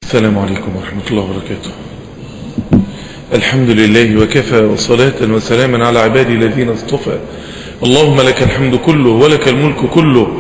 السلام عليكم ورحمة الله وبركاته الحمد لله وكفى وصلاة وسلاما على عبادي الذين اصطفى اللهم لك الحمد كله ولك الملك كله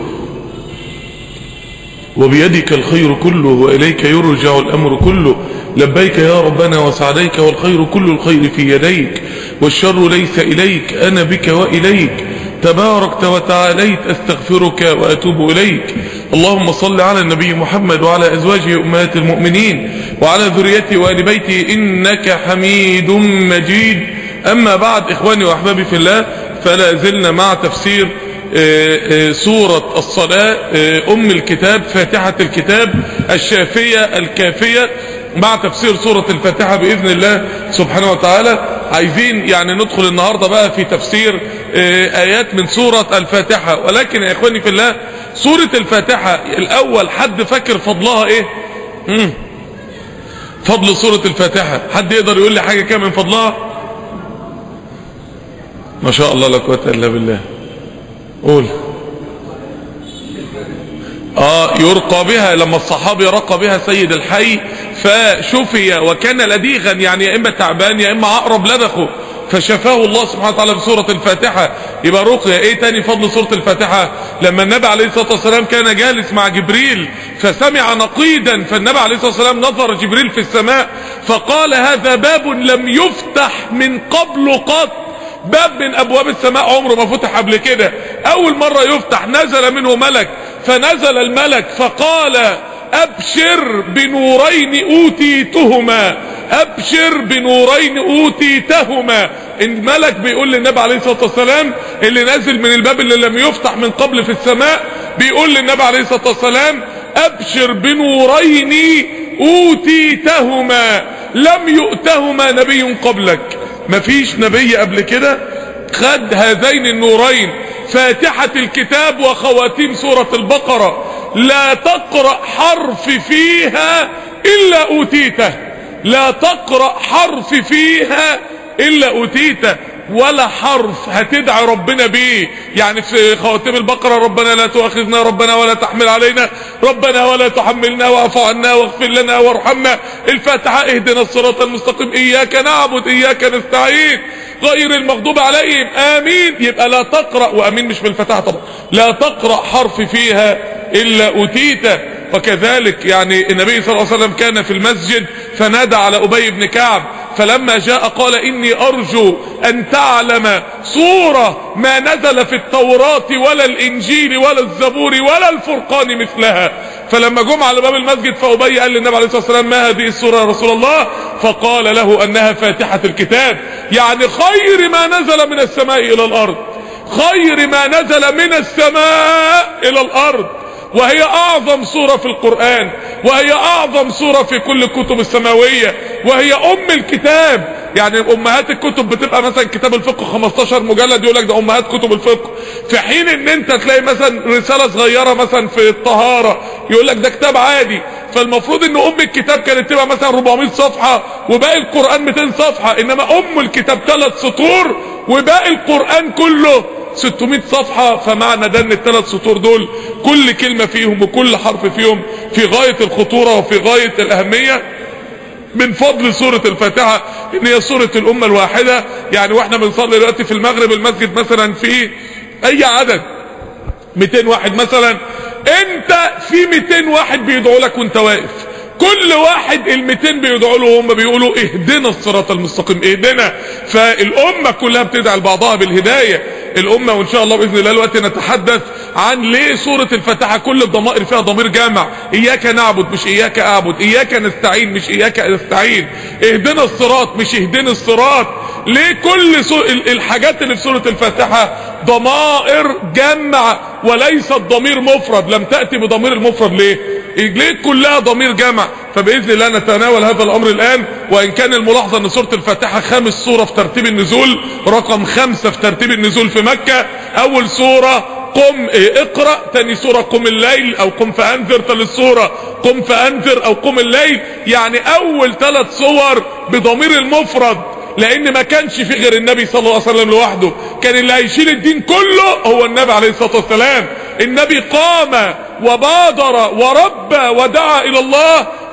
وبيدك الخير كله وإليك يرجع الأمر كله لبيك يا ربنا وسعديك والخير كل الخير في يديك والشر ليس إليك أنا بك وإليك تباركت وتعاليت أستغفرك وأتوب إليك اللهم صل على النبي محمد وعلى أزواجه أمهات المؤمنين وعلى ذريته وآل بيته إنك حميد مجيد أما بعد إخواني وأحبابي في الله فلا زلنا مع تفسير سورة الصلاة أم الكتاب فاتحة الكتاب الشافية الكافية مع تفسير سورة الفاتحة بإذن الله سبحانه وتعالى عايزين يعني ندخل النهاردة بقى في تفسير آيات من سورة الفاتحة ولكن يا إخواني في الله سورة الفاتحة الأول حد فاكر فضلها إيه مم. فضل سورة الفاتحة حد يقدر يقول لي حاجة كده من فضلها ما شاء الله لا قوة إلا بالله قول اه يرقى بها لما الصحابي رقى بها سيد الحي فشفي وكان لديغا يعني يا اما تعبان يا اما عقرب لدخه فشفاه الله سبحانه وتعالى في سورة الفاتحة يبقى رقية ايه تاني فضل سورة الفاتحة لما النبي عليه الصلاة والسلام كان جالس مع جبريل فسمع نقيدا فالنبي عليه الصلاة والسلام نظر جبريل في السماء فقال هذا باب لم يفتح من قبل قط باب من ابواب السماء عمره ما فتح قبل كده اول مرة يفتح نزل منه ملك فنزل الملك فقال ابشر بنورين اوتيتهما ابشر بنورين اوتيتهما الملك بيقول للنبي عليه الصلاة والسلام اللي نازل من الباب اللي لم يفتح من قبل في السماء بيقول للنبي عليه الصلاة والسلام ابشر بنورين اوتيتهما لم يؤتهما نبي قبلك مفيش نبي قبل كده خد هذين النورين فاتحة الكتاب وخواتيم سورة البقرة لا تقرأ حرف فيها إلا أوتيته لا تقرأ حرف فيها إلا أوتيته ولا حرف هتدعي ربنا بيه يعني في خواتيم البقرة ربنا لا تؤاخذنا ربنا ولا تحمل علينا ربنا ولا تحملنا واعف عنا واغفر لنا وارحمنا الفاتحة اهدنا الصراط المستقيم اياك نعبد اياك نستعين غير المغضوب عليهم امين يبقى لا تقرأ وامين مش بالفتحة طبعا لا تقرأ حرف فيها الا اوتيته وكذلك يعني النبي صلى الله عليه وسلم كان في المسجد فنادى على ابي بن كعب فلما جاء قال إني أرجو أن تعلم صورة ما نزل في التوراة ولا الإنجيل ولا الزبور ولا الفرقان مثلها فلما جم على باب المسجد فأبي قال للنبي عليه الصلاة والسلام ما هذه السورة يا رسول الله فقال له أنها فاتحة الكتاب يعني خير ما نزل من السماء إلى الأرض خير ما نزل من السماء إلى الأرض وهي اعظم سورة في القرآن وهي اعظم سورة في كل الكتب السماوية وهي ام الكتاب يعني امهات الكتب بتبقى مثلا كتاب الفقه 15 مجلد يقول لك ده امهات كتب الفقه في حين ان انت تلاقي مثلا رسالة صغيرة مثلا في الطهارة يقول لك ده كتاب عادي فالمفروض ان ام الكتاب كانت تبقى مثلا 400 صفحة وباقي القرآن 200 صفحة انما ام الكتاب ثلاث سطور وباقي القرآن كله 600 صفحة فمعنى ده ان الثلاث سطور دول كل كلمة فيهم وكل حرف فيهم في غاية الخطورة وفي غاية الأهمية من فضل سورة الفاتحة ان هي سورة الأمة الواحدة يعني واحنا بنصلي دلوقتي في المغرب المسجد مثلا في اي عدد 200 واحد مثلا انت في 200 واحد بيدعوا لك وانت واقف كل واحد ال 200 بيدعوا له هم بيقولوا اهدنا الصراط المستقيم اهدنا فالامه كلها بتدعي لبعضها بالهدايه الامه وان شاء الله باذن الله دلوقتي نتحدث عن ليه سوره الفاتحه كل الضمائر فيها ضمير جامع اياك نعبد مش اياك اعبد اياك نستعين مش اياك نستعين اهدنا الصراط مش اهدنا الصراط ليه كل سو... الحاجات اللي في سوره الفاتحه ضمائر جمع وليست ضمير مفرد لم تاتي بضمير المفرد ليه ليه كلها ضمير جمع فباذن الله نتناول هذا الامر الان وان كان الملاحظه ان سوره الفاتحه خامس سوره في ترتيب النزول رقم خمسة في ترتيب النزول في مكه اول سوره قم إيه اقرا تاني سوره قم الليل او قم فانذر ثالث سوره قم فانذر او قم الليل يعني اول ثلاث صور بضمير المفرد لان ما كانش في غير النبي صلى الله عليه وسلم لوحده كان اللي هيشيل الدين كله هو النبي عليه الصلاه والسلام النبي قام وبادر وربى ودعا الى الله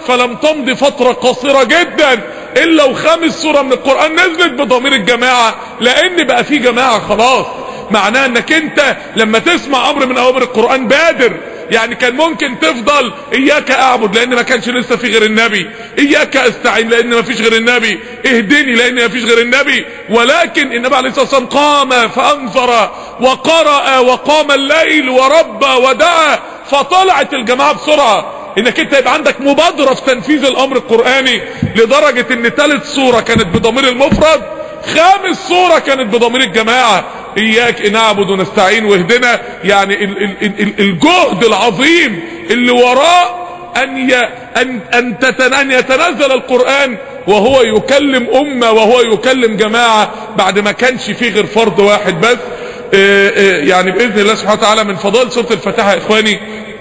فلم تمض فترة قصيرة جدا الا وخامس سورة من القرآن نزلت بضمير الجماعة لان بقى في جماعة خلاص معناه انك انت لما تسمع امر من اوامر القرآن بادر يعني كان ممكن تفضل اياك اعبد لان ما كانش لسه في غير النبي اياك استعين لان ما فيش غير النبي اهدني لان ما فيش غير النبي ولكن النبي عليه الصلاة والسلام قام فانظر وقرأ وقام الليل وربى ودعا فطلعت الجماعة بسرعة انك انت يبقى عندك مبادرة في تنفيذ الامر القرآني لدرجة ان ثالث سورة كانت بضمير المفرد خامس سورة كانت بضمير الجماعة اياك نعبد ونستعين واهدنا يعني ال ال ال الجهد العظيم اللي وراء ان ي ان ان, تتن أن يتنزل القرآن وهو يكلم امة وهو يكلم جماعة بعد ما كانش فيه غير فرد واحد بس اه اه يعني باذن الله سبحانه وتعالى من فضائل سورة الفاتحة يا اخواني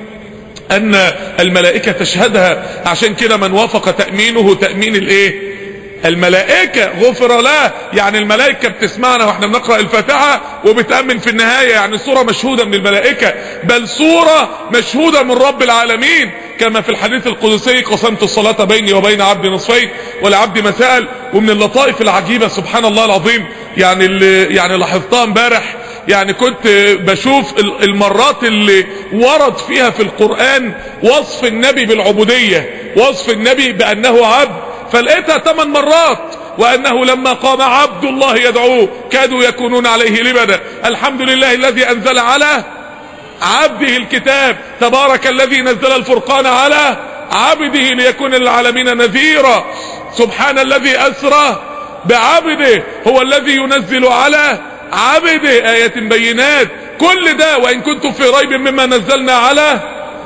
ان الملائكة تشهدها عشان كده من وافق تأمينه تأمين الايه الملائكة غفر له يعني الملائكة بتسمعنا واحنا بنقرأ الفاتحة وبتأمن في النهاية يعني صورة مشهودة من الملائكة بل صورة مشهودة من رب العالمين كما في الحديث القدسي قسمت الصلاة بيني وبين عبد نصفين ولعبد مسائل ومن اللطائف العجيبة سبحان الله العظيم يعني اللي يعني لاحظتها امبارح يعني كنت بشوف المرات اللي ورد فيها في القرآن وصف النبي بالعبودية وصف النبي بأنه عبد فلقيتها ثمان مرات وأنه لما قام عبد الله يدعوه كادوا يكونون عليه لبدا الحمد لله الذي أنزل على عبده الكتاب تبارك الذي نزل الفرقان على عبده ليكون للعالمين نذيرا سبحان الذي أسرى بعبده هو الذي ينزل على عبده آيات بينات كل ده وإن كنتم في ريب مما نزلنا على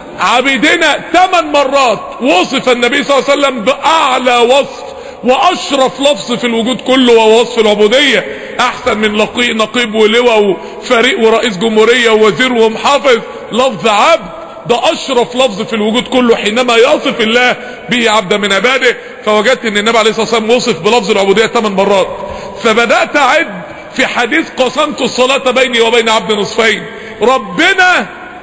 عبيدنا ثمان مرات وصف النبي صلى الله عليه وسلم بأعلى وصف وأشرف لفظ في الوجود كله وهو وصف العبودية أحسن من لقي نقيب ولواء وفريق ورئيس جمهورية ووزير ومحافظ لفظ عبد ده أشرف لفظ في الوجود كله حينما يصف الله به عبدا من عباده فوجدت أن النبي عليه الصلاة والسلام وصف بلفظ العبودية ثمان مرات فبدأت أعد في حديث قسمت الصلاة بيني وبين عبد نصفين ربنا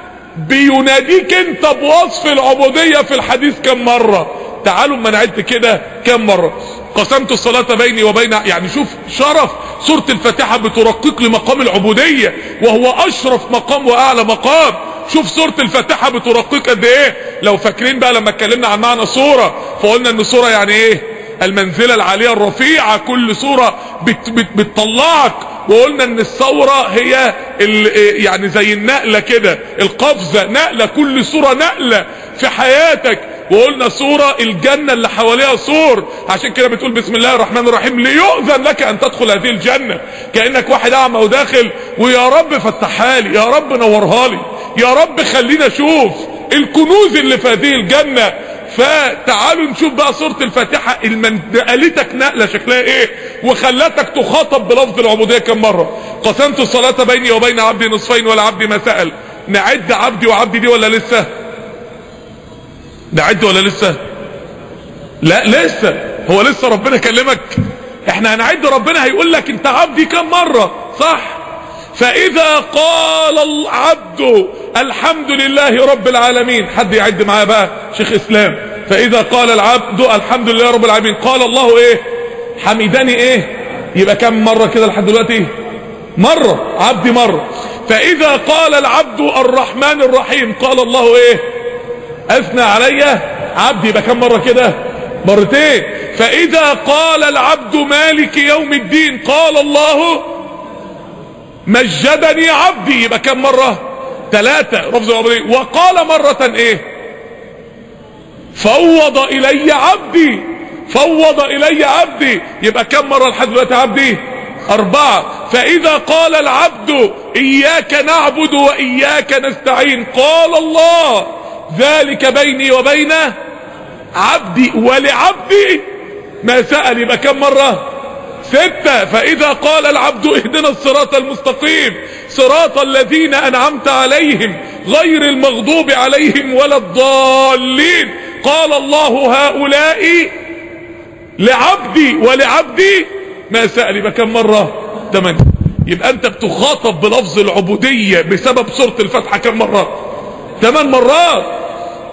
بيناديك انت بوصف العبودية في الحديث كم مرة تعالوا ما نعد كده كم مرة قسمت الصلاة بيني وبين يعني شوف شرف سورة الفاتحة بترقق لمقام العبودية وهو اشرف مقام واعلى مقام شوف سورة الفاتحة بترقق قد ايه لو فاكرين بقى لما اتكلمنا عن معنى سورة فقلنا ان سورة يعني ايه المنزلة العالية الرفيعة كل سورة بت بت بتطلعك وقلنا ان الثورة هي يعني زي النقلة كده القفزة نقلة كل سورة نقلة في حياتك وقلنا سورة الجنة اللي حواليها سور عشان كده بتقول بسم الله الرحمن الرحيم ليؤذن لك ان تدخل هذه الجنة كأنك واحد اعمى وداخل ويا رب فتحها لي يا رب نورها لي يا رب خلينا اشوف الكنوز اللي في هذه الجنة فتعالوا نشوف بقى سورة الفاتحة نقلتك نقلة شكلها ايه وخلتك تخاطب بلفظ العبودية كم مرة قسمت الصلاة بيني وبين عبدي نصفين ولا عبدي ما سأل نعد عبدي وعبدي دي ولا لسه نعد ولا لسه لا لسه هو لسه ربنا كلمك احنا هنعد ربنا هيقول لك انت عبدي كم مرة صح فاذا قال العبد الحمد لله رب العالمين حد يعد معايا بقى شيخ اسلام فاذا قال العبد الحمد لله رب العالمين قال الله ايه حمدني ايه يبقى كم مرة كده لحد دلوقتي مرة عبدي مرة فاذا قال العبد الرحمن الرحيم قال الله ايه اثنى علي عبدي يبقى كم مرة كده مرتين فاذا قال العبد مالك يوم الدين قال الله مجدني عبدي يبقى كم مرة ثلاثة رفض العبودية وقال مرة ايه فوض الي عبدي فوض الي عبدي يبقى كم مرة لحد دلوقتي عبدي اربعة فاذا قال العبد اياك نعبد واياك نستعين قال الله ذلك بيني وبين عبدي ولعبدي ما سأل يبقى كم مرة ستة فإذا قال العبد اهدنا الصراط المستقيم صراط الذين أنعمت عليهم غير المغضوب عليهم ولا الضالين قال الله هؤلاء لعبدي ولعبدي ما سأل يبقى كم مرة تمانية يبقى أنت بتخاطب بلفظ العبودية بسبب سورة الفتحة كم مرة ثمان مرات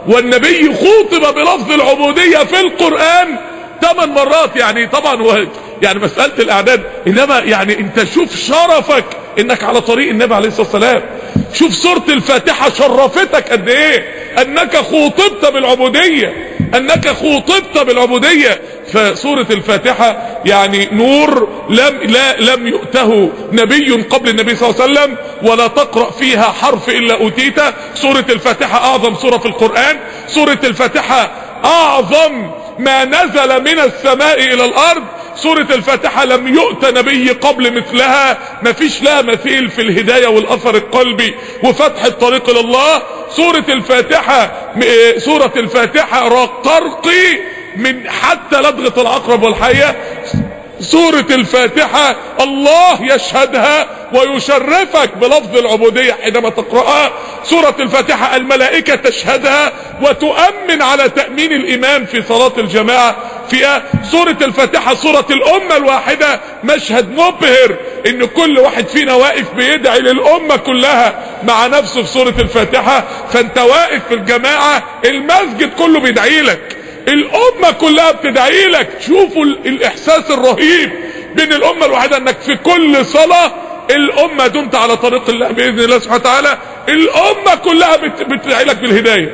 والنبي خوطب بلفظ العبودية في القرآن ثمان مرات يعني طبعا و... يعني مسألة الاعداد انما يعني انت شوف شرفك انك على طريق النبي عليه الصلاة والسلام شوف سورة الفاتحة شرفتك قد ايه انك خوطبت بالعبودية انك خوطبت بالعبودية فسورة الفاتحة يعني نور لم لا لم يؤته نبي قبل النبي صلى الله عليه وسلم ولا تقرأ فيها حرف الا اوتيته سورة الفاتحة اعظم سورة في القرآن سورة الفاتحة اعظم ما نزل من السماء الى الارض سورة الفاتحة لم يؤت نبي قبل مثلها مفيش لها مثيل في الهداية والاثر القلبي وفتح الطريق الى الله سورة الفاتحة سورة الفاتحة ترقي من حتى لدغة العقرب والحية سورة الفاتحة الله يشهدها ويشرفك بلفظ العبودية حينما تقرأها سورة الفاتحة الملائكة تشهدها وتؤمن على تأمين الإمام في صلاة الجماعة فيها سورة الفاتحة سورة الأمة الواحدة مشهد مبهر إن كل واحد فينا واقف بيدعي للأمة كلها مع نفسه في سورة الفاتحة فأنت واقف في الجماعة المسجد كله بيدعي لك الامة كلها بتدعي لك شوفوا الاحساس الرهيب بين الامة الواحدة انك في كل صلاة الامة دمت على طريق الله باذن الله سبحانه وتعالى الامة كلها بتدعي لك بالهداية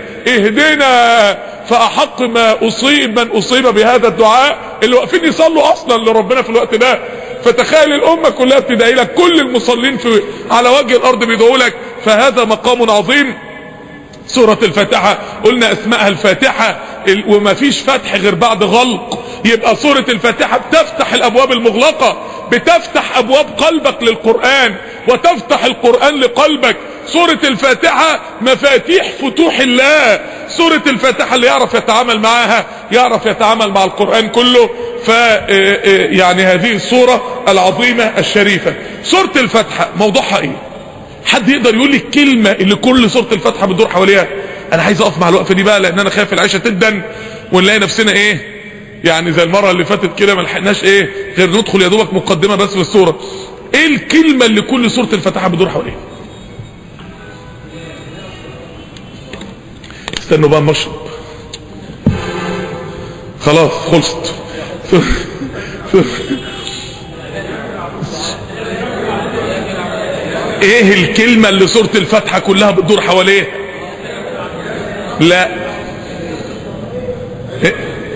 اهدنا فاحق ما اصيب من اصيب بهذا الدعاء اللي واقفين يصلوا اصلا لربنا في الوقت ده فتخيل الامة كلها بتدعي لك كل المصلين في على وجه الارض بيدعوا لك فهذا مقام عظيم سورة الفاتحة قلنا اسمائها الفاتحة وما فيش فتح غير بعد غلق يبقى سورة الفاتحة بتفتح الابواب المغلقة بتفتح ابواب قلبك للقرآن وتفتح القرآن لقلبك سورة الفاتحة مفاتيح فتوح الله سورة الفاتحة اللي يعرف يتعامل معاها يعرف يتعامل مع القرآن كله ف يعني هذه السورة العظيمة الشريفة سورة الفاتحة موضوعها ايه حد يقدر يقول لي الكلمة اللي كل سورة الفاتحة بتدور حواليها انا عايز اقف مع الوقفة دي بقى لان انا خايف العيشة تدن ونلاقي نفسنا ايه يعني زي المرة اللي فاتت كده ما لحقناش ايه غير ندخل يا دوبك مقدمة بس في السورة ايه الكلمة اللي كل سورة الفاتحة بتدور حواليها استنوا بقى مشرب خلاص خلصت ايه الكلمة اللي سورة الفاتحة كلها بتدور حواليه لا إيه؟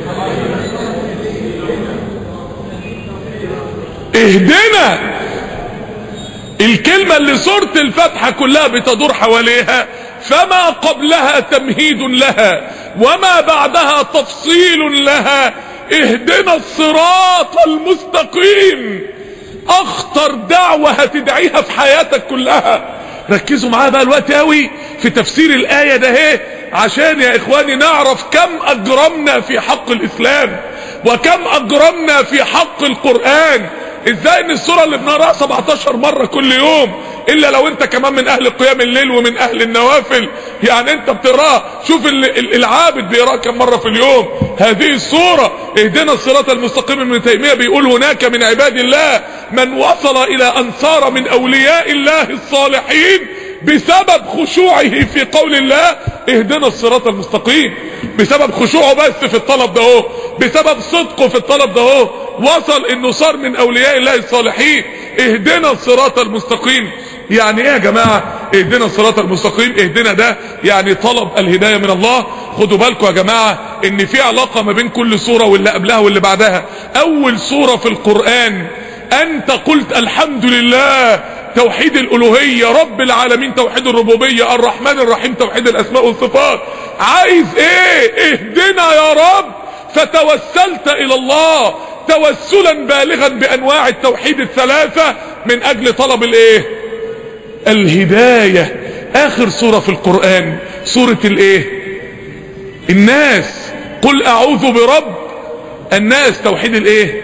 اهدنا الكلمة اللي سورة الفاتحة كلها بتدور حواليها فما قبلها تمهيد لها وما بعدها تفصيل لها اهدنا الصراط المستقيم اخطر دعوة هتدعيها في حياتك كلها ركزوا معايا بقى الوقت قوي في تفسير الآية ده اهي عشان يا اخواني نعرف كم اجرمنا في حق الاسلام وكم اجرمنا في حق القرآن ازاي ان السورة اللي بنقراها 17 مرة كل يوم الا لو انت كمان من اهل قيام الليل ومن اهل النوافل يعني انت بتقراها شوف العابد بيقراها كم مرة في اليوم هذه السورة اهدنا الصراط المستقيم ابن تيمية بيقول هناك من عباد الله من وصل الى ان صار من اولياء الله الصالحين بسبب خشوعه في قول الله اهدنا الصراط المستقيم بسبب خشوعه بس في الطلب ده اهو بسبب صدقه في الطلب ده اهو وصل انه صار من اولياء الله الصالحين اهدنا الصراط المستقيم يعني ايه يا جماعة اهدنا الصراط المستقيم اهدنا ده يعني طلب الهداية من الله خدوا بالكم يا جماعة ان في علاقة ما بين كل سورة واللي قبلها واللي بعدها اول سورة في القرآن انت قلت الحمد لله توحيد الالوهية رب العالمين توحيد الربوبية الرحمن الرحيم توحيد الاسماء والصفات عايز ايه اهدنا يا رب فتوسلت الى الله توسلا بالغا بانواع التوحيد الثلاثة من اجل طلب الايه الهداية اخر سورة في القرآن سورة الايه الناس قل اعوذ برب الناس توحيد الايه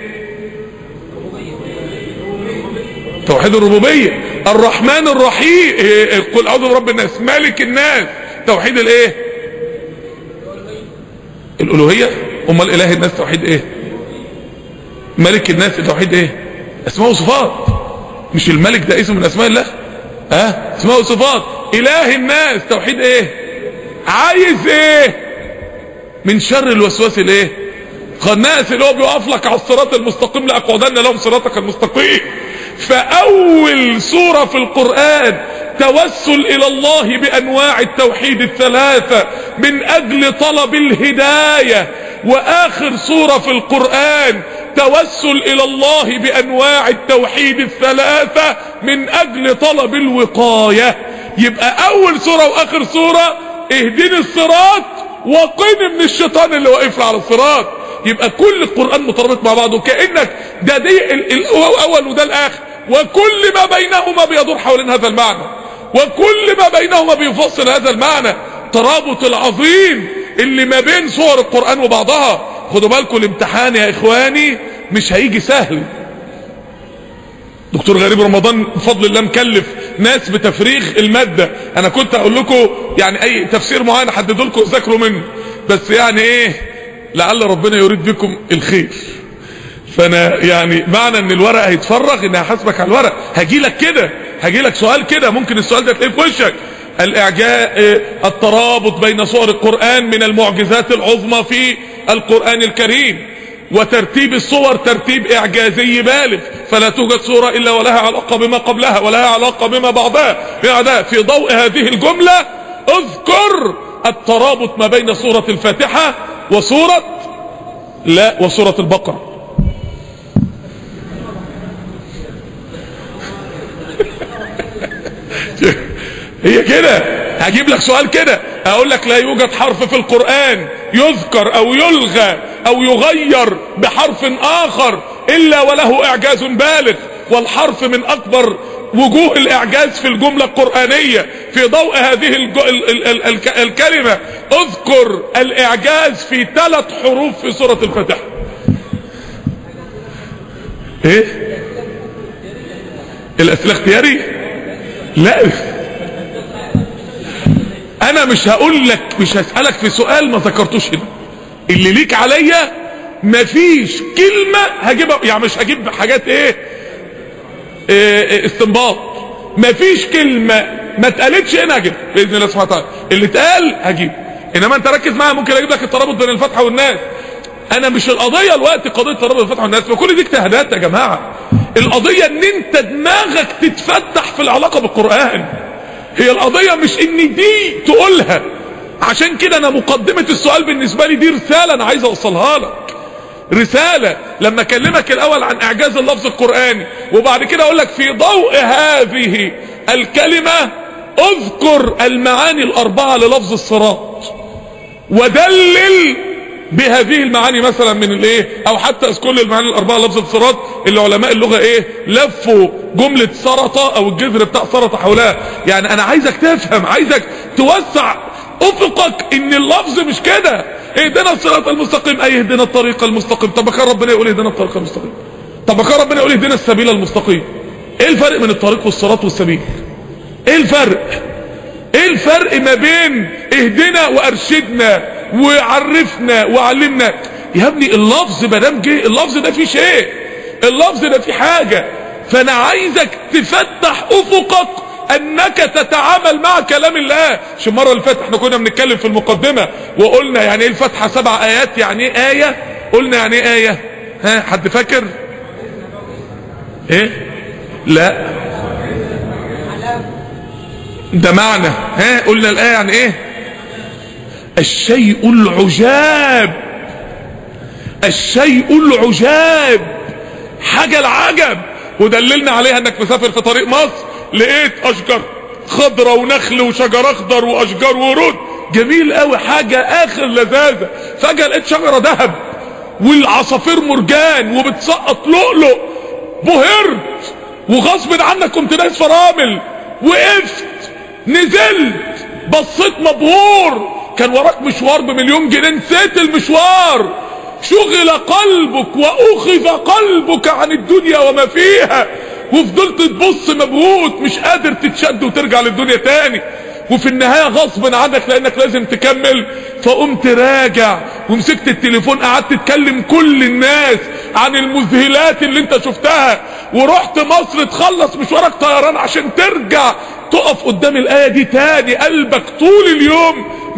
توحيد الربوبية الرحمن الرحيم قل اعوذ برب الناس مالك الناس توحيد الايه الالوهية امال اله الناس توحيد ايه ملك الناس توحيد ايه اسماء وصفات مش الملك ده اسم من اسماء الله ها أه؟ اسماء وصفات اله الناس توحيد ايه عايز ايه من شر الوسواس الايه خناس اللي هو بيقف لك على الصراط المستقيم لاقعدن لهم صراطك المستقيم فاول سورة في القرآن توسل الى الله بانواع التوحيد الثلاثة من اجل طلب الهداية واخر سورة في القرآن توسل الى الله بانواع التوحيد الثلاثة من اجل طلب الوقاية يبقى اول سورة واخر سورة اهدني الصراط وقني من الشيطان اللي واقف على الصراط يبقى كل القرآن مترابط مع بعضه كأنك ده دي الاول وده الاخر وكل ما بينهما بيدور حوالين هذا المعنى وكل ما بينهما بيفصل هذا المعنى ترابط العظيم اللي ما بين صور القرآن وبعضها خدوا بالكم الامتحان يا اخواني مش هيجي سهل دكتور غريب رمضان بفضل الله مكلف ناس بتفريغ المادة انا كنت اقول لكم يعني اي تفسير معين احدده لكم ذاكروا منه بس يعني ايه لعل ربنا يريد بكم الخير فانا يعني معنى ان الورق هيتفرغ ان هحاسبك على الورق هجي لك كده هجي لك سؤال كده ممكن السؤال ده تلاقيه في وشك الاعجاء الترابط بين صور القرآن من المعجزات العظمى في القرآن الكريم وترتيب الصور ترتيب اعجازي بالغ فلا توجد صورة الا ولها علاقة بما قبلها ولها علاقة بما بعدها في ضوء هذه الجملة اذكر الترابط ما بين سورة الفاتحة وسورة لا وسورة البقرة هي كده هجيب لك سؤال كده اقول لك لا يوجد حرف في القرآن يذكر او يلغى او يغير بحرف اخر الا وله اعجاز بالغ والحرف من اكبر وجوه الاعجاز في الجملة القرآنية في ضوء هذه الج... ال... ال... ال... ال... الكلمة اذكر الاعجاز في ثلاث حروف في سورة الفتح ايه الاسئلة اختياري لا انا مش هقول لك مش هسألك في سؤال ما ذكرتوش هنا اللي ليك عليا مفيش كلمة هجيبها يعني مش هجيب حاجات ايه, إيه استنباط مفيش كلمة ما اتقالتش هنا هجيب باذن الله سبحانه وتعالى اللي اتقال هجيب انما انت ركز معايا ممكن اجيب لك الترابط بين الفتحة والناس انا مش القضية الوقت قضية ترابط بين الفتحة والناس وكل دي اجتهادات يا جماعة القضية ان انت دماغك تتفتح في العلاقة بالقرآن هي القضية مش ان دي تقولها عشان كده انا مقدمة السؤال بالنسبة لي دي رسالة انا عايز اوصلها لك رسالة لما اكلمك الاول عن اعجاز اللفظ القرآني وبعد كده اقول لك في ضوء هذه الكلمة اذكر المعاني الاربعة للفظ الصراط ودلل بهذه المعاني مثلا من الايه او حتى اذكر المعاني الاربعه لفظ الصراط اللي علماء اللغه ايه لفوا جمله سرطه او الجذر بتاع سرطه حولها يعني انا عايزك تفهم عايزك توسع افقك ان اللفظ مش كده اهدنا الصراط المستقيم اي اهدنا الطريق المستقيم طب كان ربنا يقول اهدنا الطريق المستقيم طب كان ربنا يقول اهدنا السبيل المستقيم ايه الفرق بين الطريق والصراط والسبيل ايه الفرق ايه الفرق ما بين اهدنا وارشدنا وعرفنا وعلمنا يا ابني اللفظ مدام جه اللفظ ده فيه شيء اللفظ ده فيه حاجة فانا عايزك تفتح افقك انك تتعامل مع كلام الله مش المره اللي فاتت احنا كنا بنتكلم في المقدمة وقلنا يعني ايه الفاتحة سبع ايات يعني ايه اية قلنا يعني ايه اية ها حد فاكر ايه لا ده معنى ها قلنا الايه يعني ايه الشيء العجاب الشيء العجاب حاجة العجب ودللنا عليها انك مسافر في طريق مصر لقيت اشجار خضرة ونخل وشجر اخضر واشجار ورود جميل قوي حاجة اخر لذاذة فجأة لقيت شجرة ذهب والعصافير مرجان وبتسقط لؤلؤ بهرت وغصب عنك كنت ناس فرامل وقفت نزلت بصيت مبهور كان وراك مشوار بمليون جنيه نسيت المشوار شغل قلبك واخذ قلبك عن الدنيا وما فيها وفضلت تبص مبهوت مش قادر تتشد وترجع للدنيا تاني وفي النهاية غصب عنك لانك لازم تكمل فقمت راجع ومسكت التليفون قعدت تكلم كل الناس عن المذهلات اللي انت شفتها ورحت مصر تخلص مشوارك طيران عشان ترجع تقف قدام الآية دي تاني قلبك طول اليوم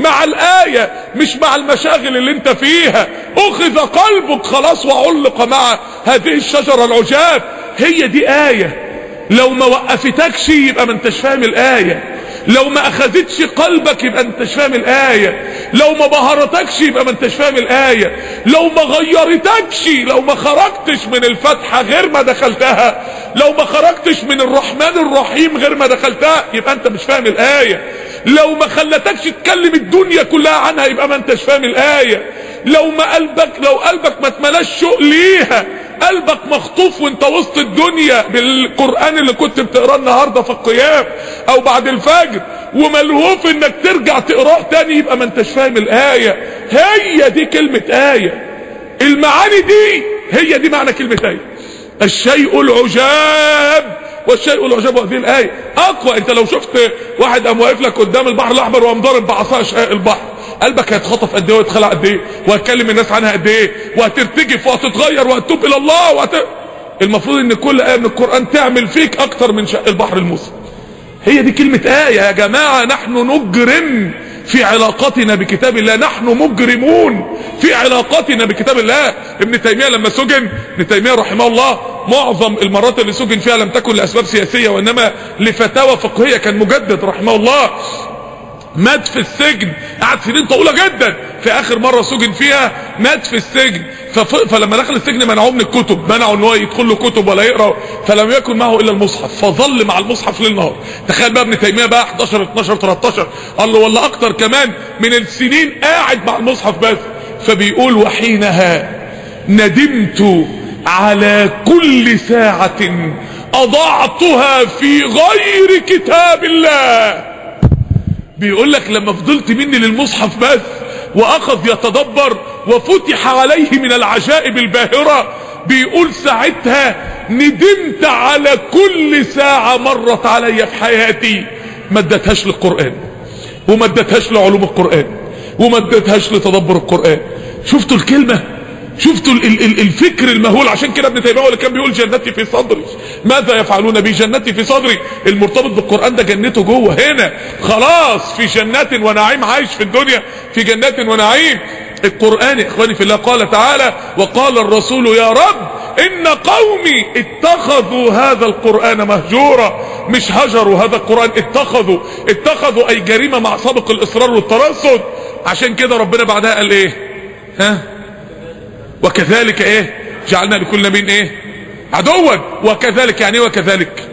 مع الآية مش مع المشاغل اللي انت فيها اخذ قلبك خلاص وعلق مع هذه الشجرة العجاب هي دي آية لو ما وقفتكش يبقى ما انتش فاهم الآية لو ما اخذتش قلبك يبقى انت مش فاهم الآية لو ما بهرتكش يبقى ما انتش فاهم الآية لو ما غيرتكش لو ما خرجتش من الفتحة غير ما دخلتها لو ما خرجتش من الرحمن الرحيم غير ما دخلتها يبقى انت مش فاهم الآية لو ما خلتكش تكلم الدنيا كلها عنها يبقى ما انتش فاهم الآية لو ما قلبك لو قلبك ما اتملاش شوق ليها قلبك مخطوف وانت وسط الدنيا بالقرآن اللي كنت بتقراه النهاردة في القيام او بعد الفجر وملهوف انك ترجع تقراه تاني يبقى ما انتش فاهم الآية هي دي كلمة آية المعاني دي هي دي معنى كلمة آية الشيء العجاب والشيء العجاب هذه الآية أقوى أنت لو شفت واحد قام واقف لك قدام البحر الأحمر وقام ضارب بعصا شقاق البحر قلبك هيتخطف قد ايه ويتخلع قد ايه وهتكلم الناس عنها قد ايه وهترتجف وهتتغير وهتتوب الى الله وهت... المفروض ان كل ايه من القران تعمل فيك اكتر من شق البحر المسلم هي دي كلمه ايه يا جماعه نحن نجرم في علاقتنا بكتاب الله نحن مجرمون في علاقتنا بكتاب الله ابن تيميه لما سجن ابن تيميه رحمه الله معظم المرات اللي سجن فيها لم تكن لاسباب سياسيه وانما لفتاوى فقهيه كان مجدد رحمه الله مات في السجن قعد سنين طويلة جدا في اخر مرة سجن فيها مات في السجن فف... فلما دخل السجن منعوه من الكتب منعوا ان هو يدخل له كتب ولا يقرا فلم يكن معه الا المصحف فظل مع المصحف ليل نهار تخيل بقى ابن تيميه بقى 11 12 13 قال له ولا اكتر كمان من السنين قاعد مع المصحف بس فبيقول وحينها ندمت على كل ساعة اضعتها في غير كتاب الله بيقول لك لما فضلت مني للمصحف بس واخذ يتدبر وفتح عليه من العجائب الباهرة بيقول ساعتها ندمت على كل ساعة مرت علي في حياتي ما ادتهاش للقرآن وما ادتهاش لعلوم القرآن وما ادتهاش لتدبر القرآن شفتوا الكلمة شفتوا ال ال الفكر المهول عشان كده ابن تيميه اللي كان بيقول جنتي في صدري ماذا يفعلون بي جنتي في صدري المرتبط بالقران ده جنته جوه هنا خلاص في جنات ونعيم عايش في الدنيا في جنات ونعيم القران يا اخواني في الله قال تعالى وقال الرسول يا رب ان قومي اتخذوا هذا القران مهجورا مش هجروا هذا القران اتخذوا اتخذوا اي جريمه مع سابق الاصرار والترصد عشان كده ربنا بعدها قال ايه ها وكذلك ايه جعلنا لكل نبي ايه عدوا وكذلك يعني ايه وكذلك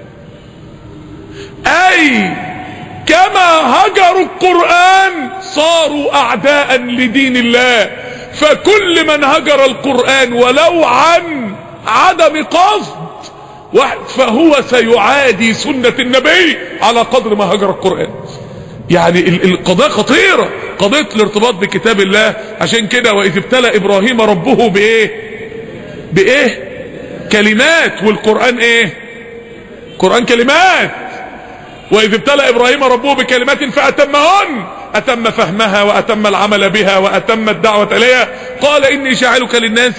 اي كما هجروا القرآن صاروا اعداء لدين الله فكل من هجر القرآن ولو عن عدم قصد فهو سيعادي سنة النبي على قدر ما هجر القرآن يعني القضايا خطيرة قضية الارتباط بكتاب الله عشان كده وإذ ابتلى إبراهيم ربه بإيه بإيه كلمات والقرآن إيه قرآن كلمات وإذ ابتلى إبراهيم ربه بكلمات فأتمهن أتم فهمها وأتم العمل بها وأتم الدعوة إليها قال إني جاعلك للناس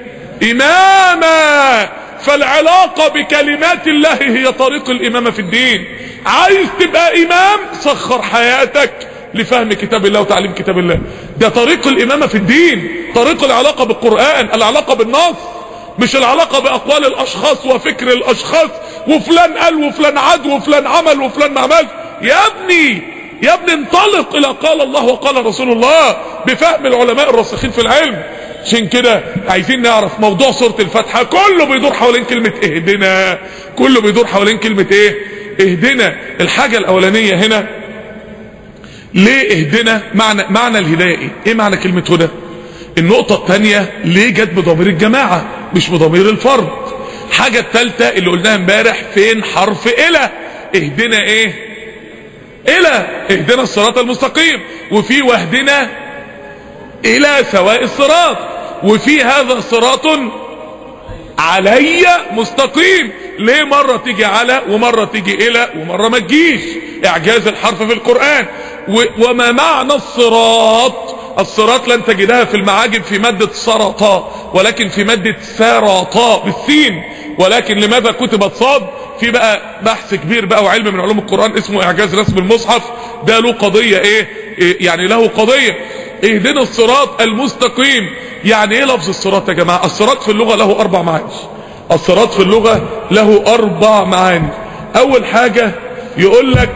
إماما فالعلاقة بكلمات الله هي طريق الإمامة في الدين عايز تبقى إمام سخر حياتك لفهم كتاب الله وتعليم كتاب الله ده طريق الإمامة في الدين طريق العلاقة بالقرآن العلاقة بالنص مش العلاقة بأقوال الأشخاص وفكر الأشخاص وفلان قال وفلان عاد وفلان عمل وفلان ما عمل يا ابني يا ابني انطلق إلى قال الله وقال رسول الله بفهم العلماء الراسخين في العلم عشان كده عايزين نعرف موضوع سورة الفاتحة كله بيدور حوالين كلمة اهدنا كله بيدور حوالين كلمة ايه اهدنا الحاجة الاولانية هنا ليه اهدنا معنى معنى الهداية ايه ايه معنى كلمة هدى النقطة الثانية ليه جت بضمير الجماعة مش بضمير الفرد حاجة الثالثة اللي قلناها امبارح فين حرف الى اهدنا ايه الى اهدنا الصراط المستقيم وفي واهدنا الى سواء الصراط وفي هذا صراط علي مستقيم ليه مرة تيجي على ومرة تيجي الى ومرة ما تجيش اعجاز الحرف في القرآن وما معنى الصراط الصراط لن تجدها في المعاجم في مادة سرطا ولكن في مادة سرطا بالسين ولكن لماذا كتبت صاد في بقى بحث كبير بقى وعلم من علوم القرآن اسمه اعجاز رسم المصحف ده له قضية ايه إيه يعني له قضية اهدنا الصراط المستقيم يعني ايه لفظ الصراط يا جماعة الصراط في اللغة له اربع معاني الصراط في اللغة له اربع معاني اول حاجة يقول لك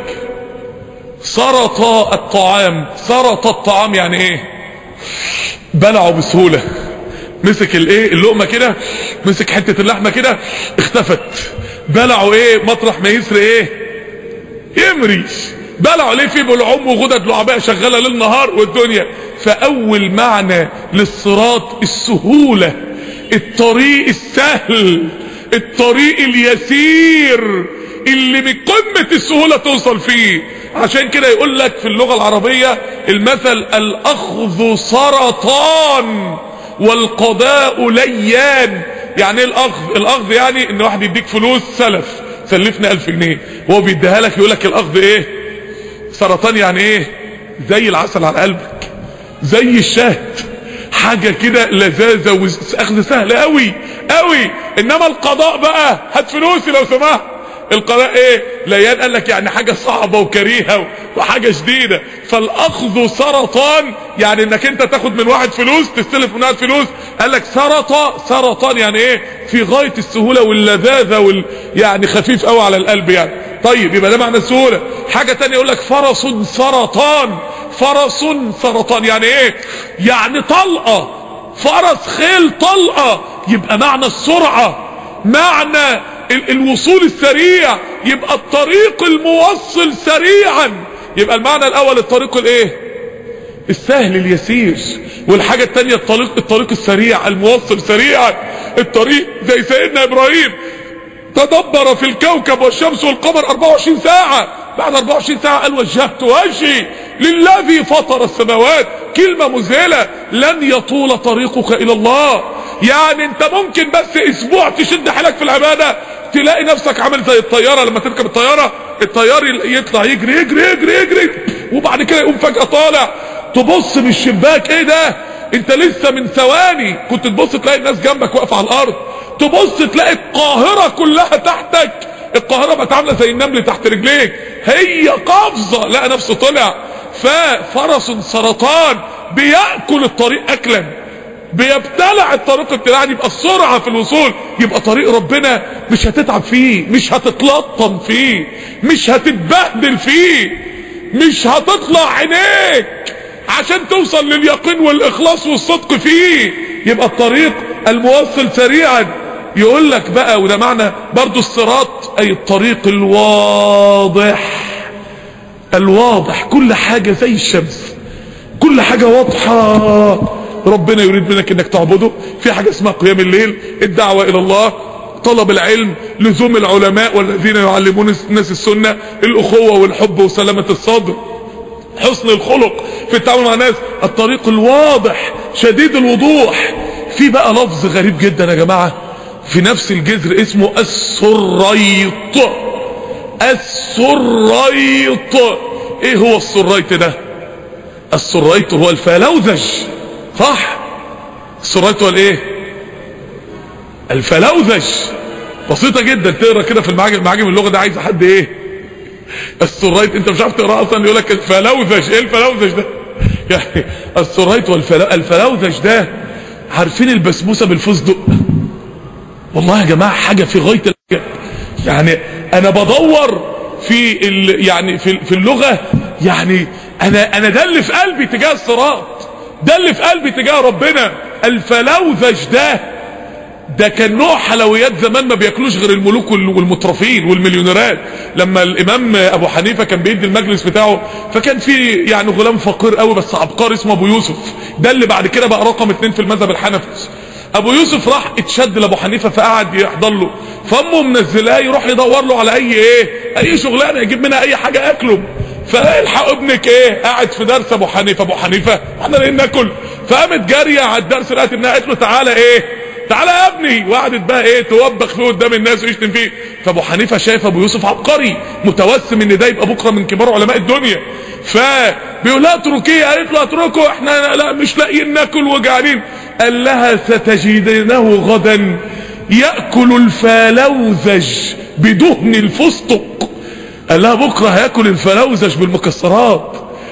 سرط الطعام سرط الطعام يعني ايه بلعه بسهولة مسك الايه اللقمة كده مسك حتة اللحمة كده اختفت بلعه ايه مطرح ما يسري ايه يمريش بلعوا ليه في بلعوم وغدد لعباء شغالة ليل نهار والدنيا فاول معنى للصراط السهولة الطريق السهل الطريق اليسير اللي بقمة السهولة توصل فيه عشان كده يقول لك في اللغة العربية المثل الاخذ سرطان والقضاء ليان يعني ايه الاخذ الاخذ يعني ان واحد يديك فلوس سلف سلفني الف جنيه وهو بيديها لك يقول لك الاخذ ايه سرطان يعني ايه زي العسل على قلبك زي الشهد حاجة كده لذاذة واخذ سهل قوي قوي انما القضاء بقى هات فلوسي لو سمحت القضاء ايه ليان قال لك يعني حاجة صعبة وكريهة وحاجة شديدة فالاخذ سرطان يعني انك انت تاخد من واحد فلوس تستلف من واحد فلوس قال لك سرطة سرطان يعني ايه في غاية السهولة واللذاذة وال يعني خفيف قوي على القلب يعني طيب يبقى ده معنى السهولة حاجة تانية يقول لك فرس سرطان فرس سرطان يعني ايه يعني طلقة فرس خيل طلقة يبقى معنى السرعة معنى ال الوصول السريع يبقى الطريق الموصل سريعا يبقى المعنى الاول الطريق الايه السهل اليسير والحاجة التانية الطريق الطريق السريع الموصل سريعا الطريق زي سيدنا ابراهيم تدبر في الكوكب والشمس والقمر 24 ساعة بعد 24 ساعة قال وجهت وجهي للذي فطر السماوات كلمة مذهلة لن يطول طريقك الى الله يعني انت ممكن بس اسبوع تشد حيلك في العبادة تلاقي نفسك عامل زي الطيارة لما تركب الطيارة الطيار يطلع يجري يجري يجري يجري وبعد كده يقوم فجأة طالع تبص من الشباك ايه ده انت لسه من ثواني كنت تبص تلاقي الناس جنبك واقفة على الارض تبص تلاقي القاهرة كلها تحتك القاهرة بقت عاملة زي النمل تحت رجليك هي قفزة لقى نفسه طلع ففرس سرطان بيأكل الطريق اكلا بيبتلع الطريق ابتلاعا يبقى السرعة في الوصول يبقى طريق ربنا مش هتتعب فيه مش هتتلطم فيه مش هتتبهدل فيه مش هتطلع عينيك عشان توصل لليقين والاخلاص والصدق فيه يبقى الطريق الموصل سريعا يقول لك بقى وده معنى برضو الصراط اي الطريق الواضح الواضح كل حاجة زي الشمس كل حاجة واضحة ربنا يريد منك انك تعبده في حاجة اسمها قيام الليل الدعوة الى الله طلب العلم لزوم العلماء والذين يعلمون الناس السنة الاخوة والحب وسلامة الصدر حسن الخلق في التعامل مع الناس الطريق الواضح شديد الوضوح في بقى لفظ غريب جدا يا جماعة في نفس الجذر اسمه السريط السريط ايه هو السريط ده السريط هو الفلوذج صح السريط هو الايه الفلوذج بسيطة جدا تقرا كده في المعاجم معاجم اللغة ده عايز حد ايه السريط انت مش عارف تقرا اصلا يقول لك الفلوذج ايه الفلوذج ده يعني السريط والفلوذج ده عارفين البسبوسه بالفستق والله يا جماعه حاجه في غايه العجب يعني انا بدور في ال يعني في في اللغه يعني انا انا ده اللي في قلبي تجاه الصراط ده اللي في قلبي تجاه ربنا الفلوذج ده ده كان نوع حلويات زمان ما بياكلوش غير الملوك والمترفين والمليونيرات لما الامام ابو حنيفه كان بيدي المجلس بتاعه فكان في يعني غلام فقير قوي بس عبقري اسمه ابو يوسف ده اللي بعد كده بقى رقم اتنين في المذهب الحنفي ابو يوسف راح اتشد لابو حنيفه فقعد يحضر له فامه منزلاه يروح يدور له على اي ايه اي شغلانه يجيب منها اي حاجه اكله فالحق ابنك ايه قاعد في درس ابو حنيفه ابو حنيفه احنا ليه ناكل فقامت جاريه على الدرس لقت ابنها قالت له تعالى ايه تعالى يا ابني وقعدت بقى ايه توبخ فيه قدام الناس ويشتم فيه فابو حنيفه شايف ابو يوسف عبقري متوسم ان ده يبقى بكره من كبار علماء الدنيا فبيقول لها اتركيه قالت له اتركه احنا لا مش لاقيين ناكل وجعانين قال لها ستجدينه غدا ياكل الفلوذج بدهن الفستق قال لها بكره هياكل الفلوذج بالمكسرات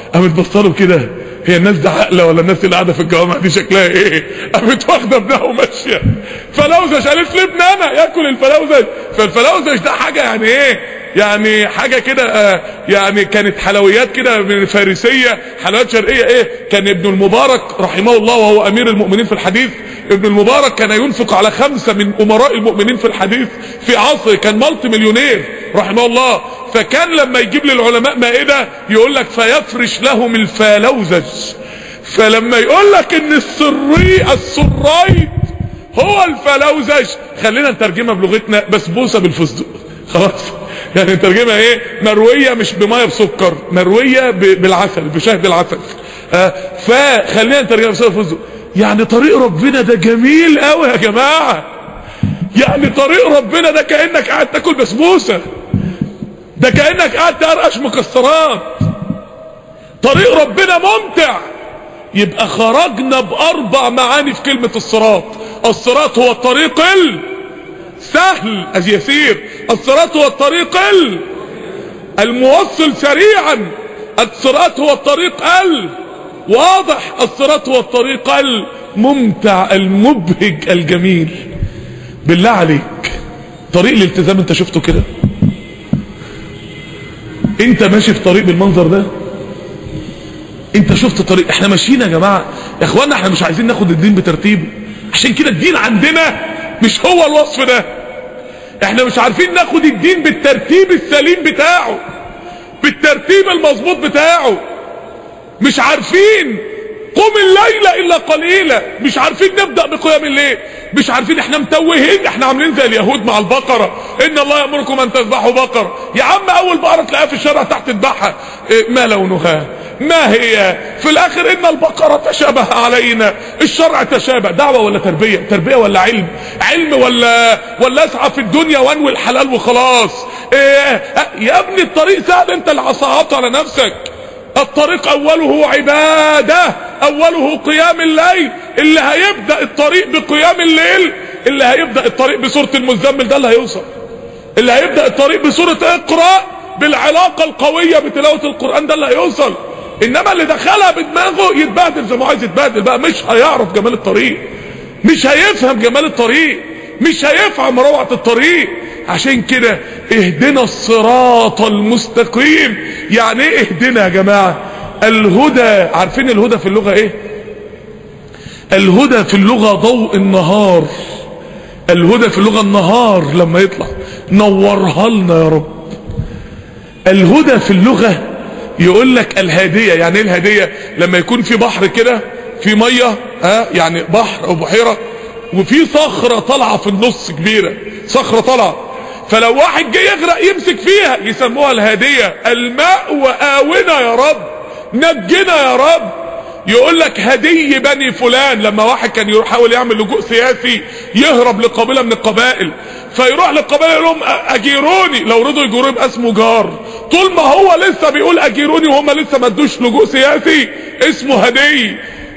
قامت بصله كده هي الناس دي عاقله ولا الناس اللي قاعده في الجوامع دي شكلها ايه قامت واخده ابنها وماشيه فلوزج قالت لي ابن انا ياكل الفلوزج فالفلوزج ده حاجه يعني ايه يعني حاجة كده آه يعني كانت حلويات كده من الفارسية حلويات شرقية ايه كان ابن المبارك رحمه الله وهو امير المؤمنين في الحديث ابن المبارك كان ينفق على خمسة من امراء المؤمنين في الحديث في عصر كان مالتي مليونير رحمه الله فكان لما يجيب للعلماء مائدة يقول لك فيفرش لهم الفالوزج فلما يقول لك ان السري السرايد هو الفلوزج خلينا نترجمها بلغتنا بسبوسه بالفستق خلاص يعني نترجمها ايه مرويه مش بميه بسكر مرويه بالعسل بشهد العسل آه فخلينا نترجمها بسبوسه بالفستق يعني طريق ربنا ده جميل قوي يا جماعه يعني طريق ربنا ده كانك قاعد تاكل بسبوسه ده كانك قاعد تقرقش مكسرات طريق ربنا ممتع يبقى خرجنا باربع معاني في كلمة الصراط الصراط هو الطريق السهل اليسير الصراط هو الطريق الموصل سريعا الصراط هو الطريق الواضح الصراط هو الطريق الممتع المبهج الجميل بالله عليك طريق الالتزام انت شفته كده انت ماشي في طريق بالمنظر ده انت شفت طريق احنا ماشيين يا جماعة يا اخوانا احنا مش عايزين ناخد الدين بترتيبه عشان كده الدين عندنا مش هو الوصف ده احنا مش عارفين ناخد الدين بالترتيب السليم بتاعه بالترتيب المظبوط بتاعه مش عارفين قم الليلة الا قليلا مش عارفين نبدأ بقيام الليل مش عارفين احنا متوهين احنا عاملين زي اليهود مع البقرة ان الله يأمركم ان تذبحوا بقرة يا عم اول بقرة تلاقيها في الشارع تحت تذبحها اه ما لونها ما هي في الاخر ان البقرة تشابه علينا الشرع تشابه دعوة ولا تربية تربية ولا علم علم ولا ولا اسعى في الدنيا وانوي الحلال وخلاص ايه يا ابني الطريق سهل انت اللي صعبته على نفسك الطريق اوله عبادة اوله قيام الليل اللي هيبدأ الطريق بقيام الليل اللي هيبدأ الطريق بسورة المزمل ده اللي هيوصل اللي هيبدأ الطريق بسورة اقرأ بالعلاقة القوية بتلاوة القرآن ده اللي هيوصل انما اللي دخلها بدماغه يتبهدل زي ما عايز يتبهدل بقى مش هيعرف جمال الطريق مش هيفهم جمال الطريق مش هيفهم روعة الطريق عشان كده اهدنا الصراط المستقيم يعني ايه اهدنا يا جماعة الهدى عارفين الهدى في اللغة ايه الهدى في اللغة ضوء النهار الهدى في اللغة النهار لما يطلع نورها لنا يا رب الهدى في اللغة يقول لك الهادية يعني ايه الهادية لما يكون في بحر كده في مية ها يعني بحر او بحيرة وفي صخرة طالعة في النص كبيرة صخرة طالعة فلو واحد جه يغرق يمسك فيها يسموها الهادية الماء وآونا يا رب نجنا يا رب يقول لك هدي بني فلان لما واحد كان يحاول يعمل لجوء سياسي يهرب لقبيله من القبائل فيروح للقبائل يقول لهم اجيروني لو رضوا يجيروه يبقى اسمه جار طول ما هو لسه بيقول اجيروني وهم لسه ما ادوش لجوء سياسي اسمه هدي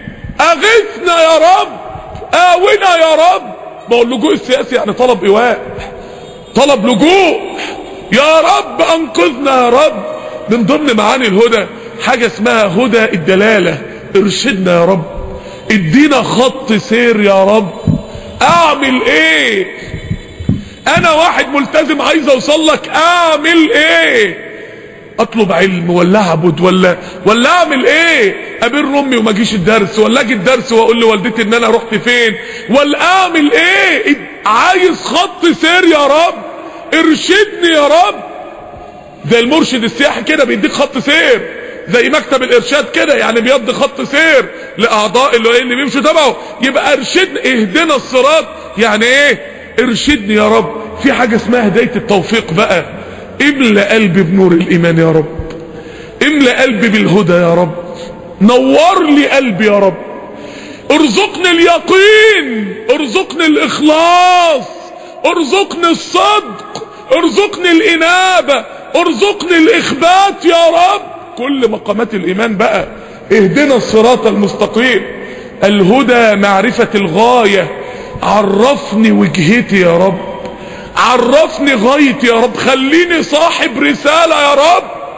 اغثنا يا رب اونا يا رب ما هو اللجوء السياسي يعني طلب ايواء طلب لجوء يا رب انقذنا يا رب من ضمن معاني الهدى حاجة اسمها هدى الدلالة ارشدنا يا رب ادينا خط سير يا رب اعمل ايه انا واحد ملتزم عايز اوصل لك اعمل ايه اطلب علم ولا اعبد ولا ولا اعمل ايه ابر امي وما اجيش الدرس ولا اجي الدرس واقول لوالدتي ان انا رحت فين ولا اعمل ايه عايز خط سير يا رب ارشدني يا رب زي المرشد السياحي كده بيديك خط سير زي مكتب الارشاد كده يعني بيض خط سير لاعضاء اللي, اللي بيمشوا تبعه يبقى ارشدنا اهدنا الصراط يعني ايه ارشدني يا رب في حاجة اسمها هداية التوفيق بقى املأ قلبي بنور الايمان يا رب املأ قلبي بالهدى يا رب نور لي قلبي يا رب ارزقني اليقين ارزقني الاخلاص ارزقني الصدق ارزقني الانابة ارزقني الاخبات يا رب كل مقامات الايمان بقى اهدنا الصراط المستقيم الهدى معرفة الغاية عرفني وجهتي يا رب عرفني غايتي يا رب خليني صاحب رسالة يا رب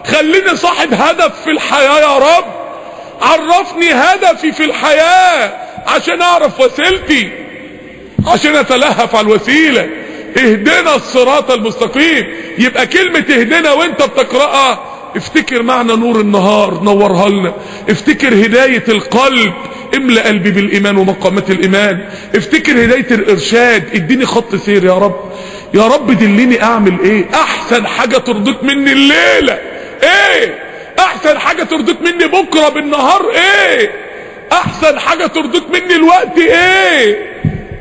خليني صاحب هدف في الحياة يا رب عرفني هدفي في الحياة عشان اعرف وسيلتي عشان اتلهف على الوسيلة اهدنا الصراط المستقيم يبقى كلمة اهدنا وانت بتقرأها افتكر معنى نور النهار نورها لنا افتكر هداية القلب املأ قلبي بالايمان ومقامات الايمان افتكر هداية الارشاد اديني خط سير يا رب يا رب دلني اعمل ايه احسن حاجة ترضيك مني الليلة ايه احسن حاجة ترضيك مني بكرة بالنهار ايه احسن حاجة ترضيك مني الوقت ايه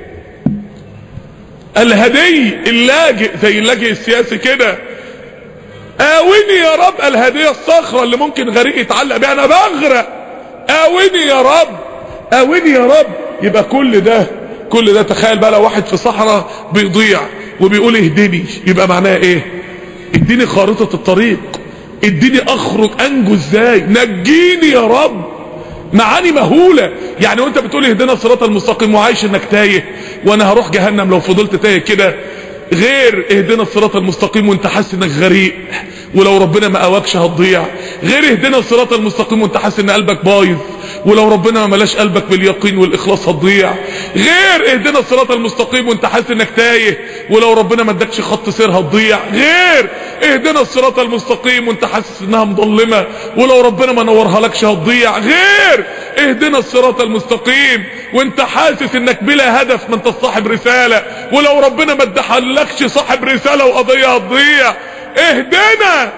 الهدي اللاجئ زي اللاجئ السياسي كده اويني يا رب الهدية الصخرة اللي ممكن غريق يتعلق بيها انا بغرق اويني يا رب اويني يا رب يبقى كل ده كل ده تخيل بقى لو واحد في صحراء بيضيع وبيقول اهدني يبقى معناها ايه اديني خارطة الطريق اديني اخرج انجو ازاي نجيني يا رب معاني مهولة يعني وانت بتقول اهدنا الصراط المستقيم وعايش انك تايه وانا هروح جهنم لو فضلت تايه كده غير اهدنا الصراط المستقيم وانت حاسس انك غريق ولو ربنا ما قواكش هتضيع غير اهدنا الصراط المستقيم وانت حاسس ان قلبك بايظ ولو ربنا ما ملاش قلبك باليقين والاخلاص هتضيع غير اهدنا الصراط المستقيم وانت حاسس انك تايه ولو ربنا ما ادكش خط سير هتضيع غير اهدنا الصراط المستقيم وانت حاسس انها مظلمه ولو ربنا ما نورها لكش هتضيع غير اهدنا الصراط المستقيم وانت حاسس انك بلا هدف ما انت صاحب رساله ولو ربنا ما ادحلكش صاحب رساله وقضيه هتضيع اهدنا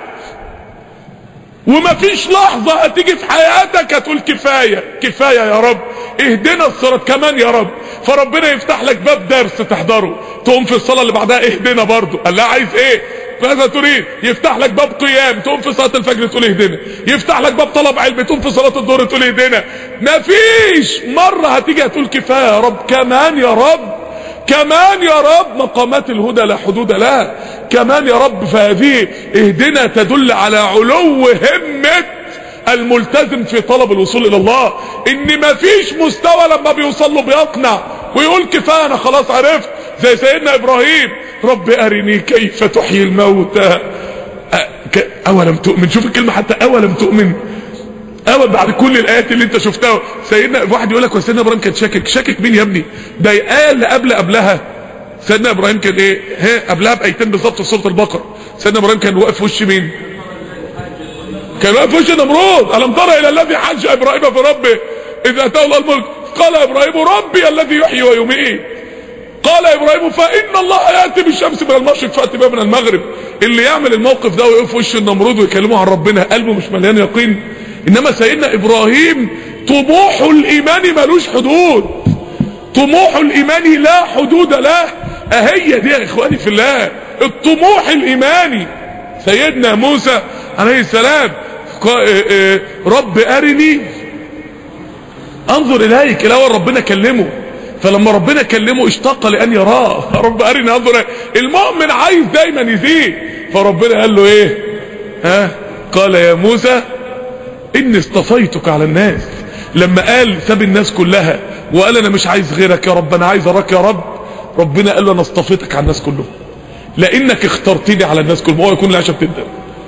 ومفيش لحظة هتيجي في حياتك هتقول كفاية كفاية يا رب اهدنا الصراط كمان يا رب فربنا يفتح لك باب درس تحضره تقوم في الصلاة اللي بعدها اهدنا برضو قال لا عايز ايه ماذا تريد يفتح لك باب قيام تقوم في صلاة الفجر تقول اهدنا يفتح لك باب طلب علم تقوم في صلاة الظهر تقول اهدنا مفيش مرة هتيجي هتقول كفاية يا رب كمان يا رب كمان يا رب مقامات الهدى لا حدود لها كمان يا رب فهذه اهدنا تدل على علو همة الملتزم في طلب الوصول الى الله ان مفيش مستوى لما بيوصل له بيقنع ويقول كفايه انا خلاص عرفت زي سيدنا ابراهيم رب ارني كيف تحيي الموتى اولم تؤمن شوف الكلمه حتى اولم تؤمن اول بعد كل الايات اللي انت شفتها سيدنا واحد يقول لك سيدنا ابراهيم كان شاكك شاكك مين يا ابني ده الايه اللي قبل قبلها سيدنا ابراهيم كان ايه ها قبلها بايتين بالظبط في سوره البقره سيدنا ابراهيم كان واقف في وش مين كان واقف في وش نمرود الم ترى الى الذي حج ابراهيم في ربه اذا اتاه الله الملك قال ابراهيم ربي الذي يحيي ويميت قال ابراهيم فان الله ياتي بالشمس من المشرق فاتي بها من المغرب اللي يعمل الموقف ده ويقف في وش النمرود ويكلمه عن ربنا قلبه مش مليان يقين انما سيدنا ابراهيم طموح الايمان ملوش حدود طموح الايمان لا حدود له اهي دي يا اخواني في الله الطموح الايماني سيدنا موسى عليه السلام رب ارني انظر اليك الاول ربنا كلمه فلما ربنا كلمه اشتاق لان يراه رب ارني انظر المؤمن عايز دايما يزيد فربنا قال له ايه ها قال يا موسى اني اصطفيتك على الناس لما قال ساب الناس كلها وقال انا مش عايز غيرك يا رب انا عايز اراك يا رب ربنا قال له انا اصطفيتك على الناس كلهم لانك اخترتني على الناس كلهم هو يكون العشاء بتدن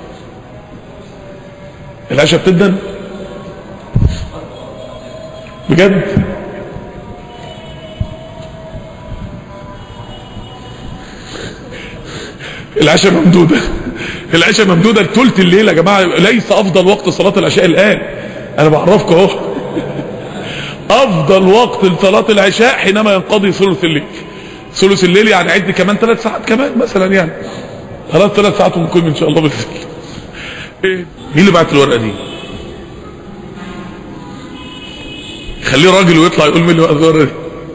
العشاء بتدن بجد العشاء ممدوده العشاء ممدودة لثلث الليل يا جماعة ليس أفضل وقت صلاة العشاء الآن أنا بعرفكم أهو أفضل وقت لصلاة العشاء حينما ينقضي ثلث الليل ثلث الليل يعني عد كمان ثلاث ساعات كمان مثلا يعني خلاص ثلاث ساعات ونقيم إن شاء الله بإذن إيه مين اللي بعت الورقة دي؟ خليه راجل ويطلع يقول مين اللي بعت الورقة دي؟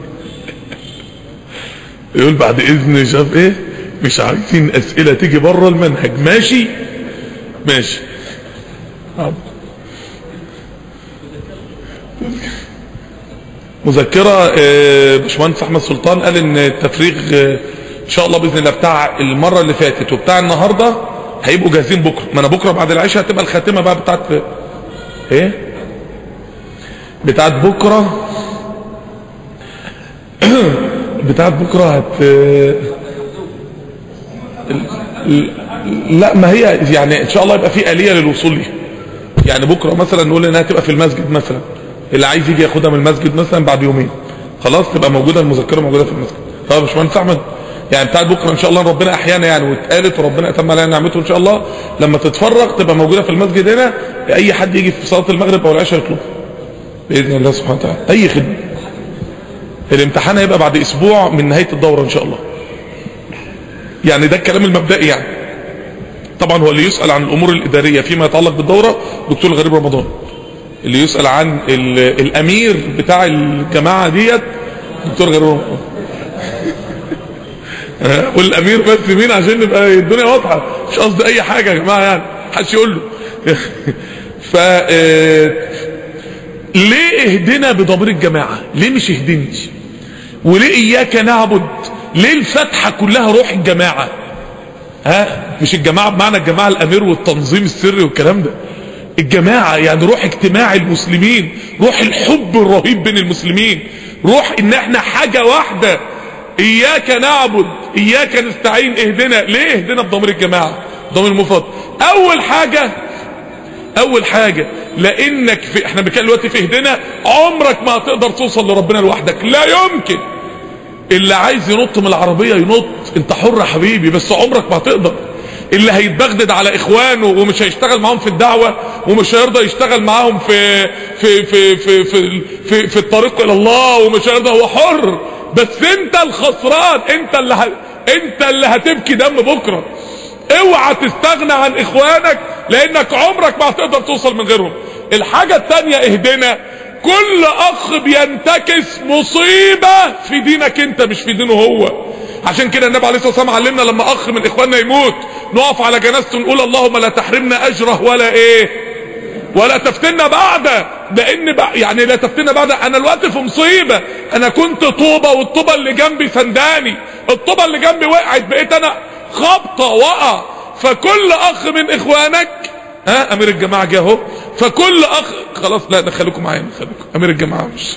يقول بعد إذن شاف إيه؟ مش عايزين اسئله تيجي بره المنهج ماشي ماشي مذكره باشمهندس احمد سلطان قال ان التفريغ ان شاء الله باذن الله بتاع المره اللي فاتت وبتاع النهارده هيبقوا جاهزين بكره ما انا بكره بعد العشاء هتبقى الخاتمه بقى بتاعت ايه بتاعت بكره بتاعت بكره هت لا ما هي يعني ان شاء الله يبقى في آلية للوصول ليها يعني بكرة مثلا نقول انها تبقى في المسجد مثلا اللي عايز يجي ياخدها من المسجد مثلا بعد يومين خلاص تبقى موجودة المذكرة موجودة في المسجد طب يا باشمهندس احمد يعني بتاعت بكره ان شاء الله ربنا احيانا يعني واتقالت وربنا اتم علينا نعمته ان شاء الله لما تتفرغ تبقى موجوده في المسجد هنا اي حد يجي في صلاه المغرب او العشاء يطلبها باذن الله سبحانه وتعالى اي خدمه الامتحان هيبقى بعد اسبوع من نهايه الدوره ان شاء الله يعني ده الكلام المبدئي يعني طبعا هو اللي يسال عن الامور الاداريه فيما يتعلق بالدوره دكتور الغريب رمضان اللي يسال عن ال- الامير بتاع الجماعه ديت دكتور غريب رمضان والامير بس مين عشان نبقى الدنيا واضحه مش قصدي اي حاجه يا جماعه يعني محدش يقول له ف آه، ليه اهدنا بضمير الجماعه ليه مش اهدني وليه اياك نعبد ليه الفتحه كلها روح الجماعه ها مش الجماعه بمعنى الجماعه الامير والتنظيم السري والكلام ده الجماعه يعني روح اجتماع المسلمين روح الحب الرهيب بين المسلمين روح ان احنا حاجه واحده اياك نعبد اياك نستعين اهدنا ليه اهدنا بضمير الجماعه ضمير المفرد اول حاجه اول حاجه لانك في احنا بنتكلم دلوقتي في اهدنا عمرك ما هتقدر توصل لربنا لوحدك لا يمكن اللي عايز ينط من العربيه ينط انت حر يا حبيبي بس عمرك ما هتقدر اللي هيتبغدد على اخوانه ومش هيشتغل معاهم في الدعوه ومش هيرضى يشتغل معاهم في في في في في في, في الطريق الى الله ومش هيرضى هو حر بس انت الخسران انت اللي ه... انت اللي هتبكي دم بكره اوعى تستغنى عن اخوانك لانك عمرك ما هتقدر توصل من غيرهم الحاجه الثانيه اهدنا كل اخ بينتكس مصيبه في دينك انت مش في دينه هو عشان كده النبي عليه الصلاه والسلام علمنا لما اخ من اخواننا يموت نقف على جنازته نقول اللهم لا تحرمنا اجره ولا ايه ولا تفتنا بعد لان بقى يعني لا تفتنا بعد انا الوقت في مصيبه انا كنت طوبه والطوبه اللي جنبي سنداني الطوبه اللي جنبي وقعت بقيت انا خبطه وقع فكل اخ من اخوانك ها امير الجماعه جه اهو فكل اخ خلاص لا دخلوكم معايا خليكم امير الجماعه مش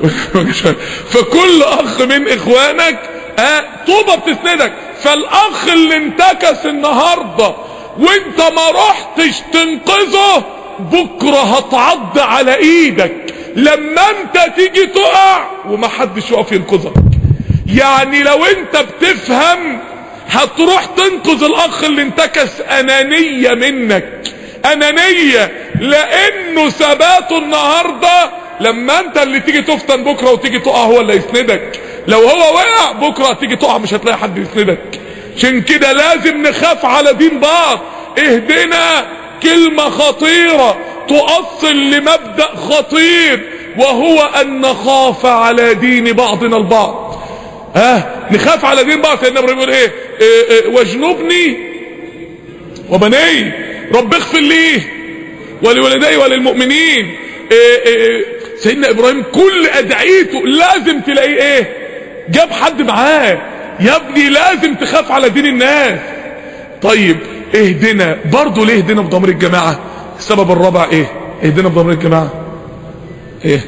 فكل اخ من اخوانك ها طوبه بتسندك فالاخ اللي انتكس النهارده وانت ما رحتش تنقذه بكره هتعض على ايدك لما انت تيجي تقع ومحدش يقف ينقذك يعني لو انت بتفهم هتروح تنقذ الاخ اللي انتكس انانية منك انانية لانه ثباته النهاردة لما انت اللي تيجي تفتن بكرة وتيجي تقع هو اللي يسندك لو هو وقع بكرة تيجي تقع مش هتلاقي حد يسندك عشان كده لازم نخاف على دين بعض اهدنا كلمة خطيرة تؤصل لمبدأ خطير وهو ان نخاف على دين بعضنا البعض ها نخاف على دين بعض سيدنا ابراهيم يقول ايه, إيه, إيه واجنبني وبني رب اغفر لي ولوالدي وللمؤمنين إيه إيه سيدنا ابراهيم كل ادعيته لازم تلاقيه ايه جاب حد معاه يا ابني لازم تخاف على دين الناس طيب اهدنا برضه ليه اهدنا بضمير الجماعه السبب الرابع ايه اهدنا بضمير الجماعه ايه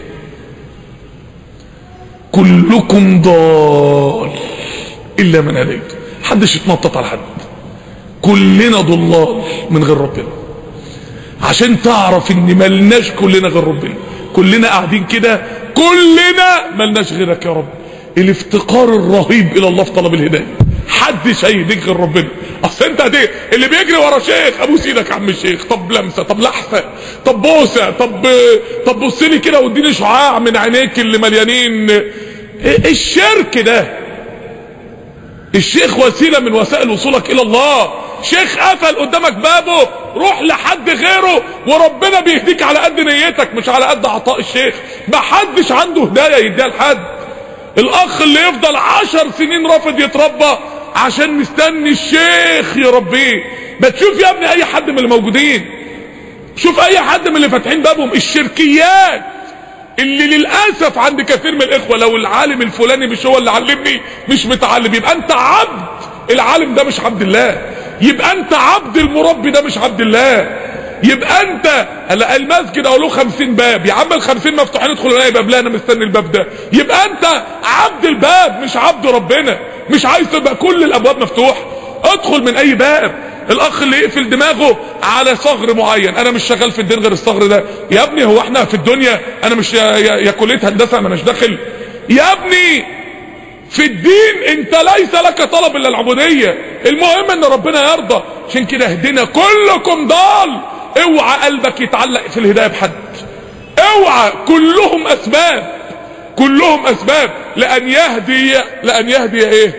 كلكم ضال الا من هديت محدش يتنطط على حد كلنا ضلال من غير ربنا عشان تعرف ان ملناش كلنا غير ربنا كلنا قاعدين كده كلنا ملناش غيرك يا رب الافتقار الرهيب الى الله في طلب الهدايه حدش هيهديك غير ربنا اصل انت هديك اللي بيجري ورا شيخ ابوس ايدك يا عم الشيخ طب لمسه طب لحسه طب بوسه طب طب بص لي كده واديني شعاع من عينيك اللي مليانين ايه الشرك ده الشيخ وسيله من وسائل وصولك الى الله شيخ قفل قدامك بابه روح لحد غيره وربنا بيهديك على قد نيتك مش على قد عطاء الشيخ ما حدش عنده هدايه يديها لحد الاخ اللي يفضل عشر سنين رافض يتربى عشان مستني الشيخ يربيه ما تشوف يا ابني اي حد من اللي موجودين شوف اي حد من اللي فاتحين بابهم الشركيات اللي للاسف عند كثير من الاخوه لو العالم الفلاني مش هو اللي علمني مش متعلم يبقى انت عبد العالم ده مش عبد الله يبقى انت عبد المربي ده مش عبد الله يبقى انت هلا المسجد اقول له 50 باب يا عم ال 50 مفتوحين ادخل الاقي باب لا انا مستني الباب ده يبقى انت عبد الباب مش عبد ربنا مش عايز تبقى كل الابواب مفتوحه ادخل من اي باب الاخ اللي يقفل دماغه على ثغر معين انا مش شغال في الدين غير الثغر ده يا ابني هو احنا في الدنيا انا مش يا, يا, يا كليه هندسه انا مش داخل يا ابني في الدين انت ليس لك طلب الا العبوديه المهم ان ربنا يرضى عشان كده اهدنا كلكم ضال اوعى قلبك يتعلق في الهدايه بحد اوعى كلهم اسباب كلهم اسباب لان يهدي لان يهدي ايه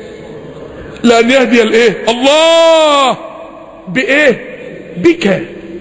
لان يهدي الايه الله بايه بك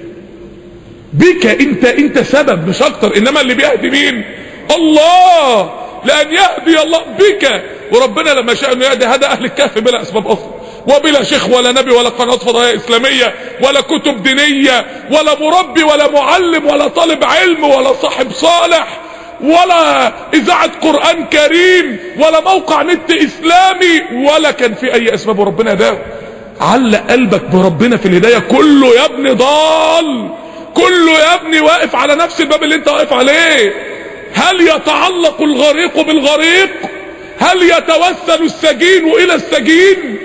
بك انت انت سبب مش اكتر انما اللي بيهدي مين الله لان يهدي الله بك وربنا لما شاء انه يهدي هدى اهل الكهف بلا اسباب اصلا وبلا شيخ ولا نبي ولا قناه فضائيه اسلاميه ولا كتب دينيه ولا مربي ولا معلم ولا طالب علم ولا صاحب صالح ولا اذاعه قران كريم ولا موقع نت اسلامي ولا كان في اي اسباب وربنا هداه علق قلبك بربنا في الهدايه كله يا ابني ضال كله يا ابني واقف على نفس الباب اللي انت واقف عليه هل يتعلق الغريق بالغريق هل يتوسل السجين الى السجين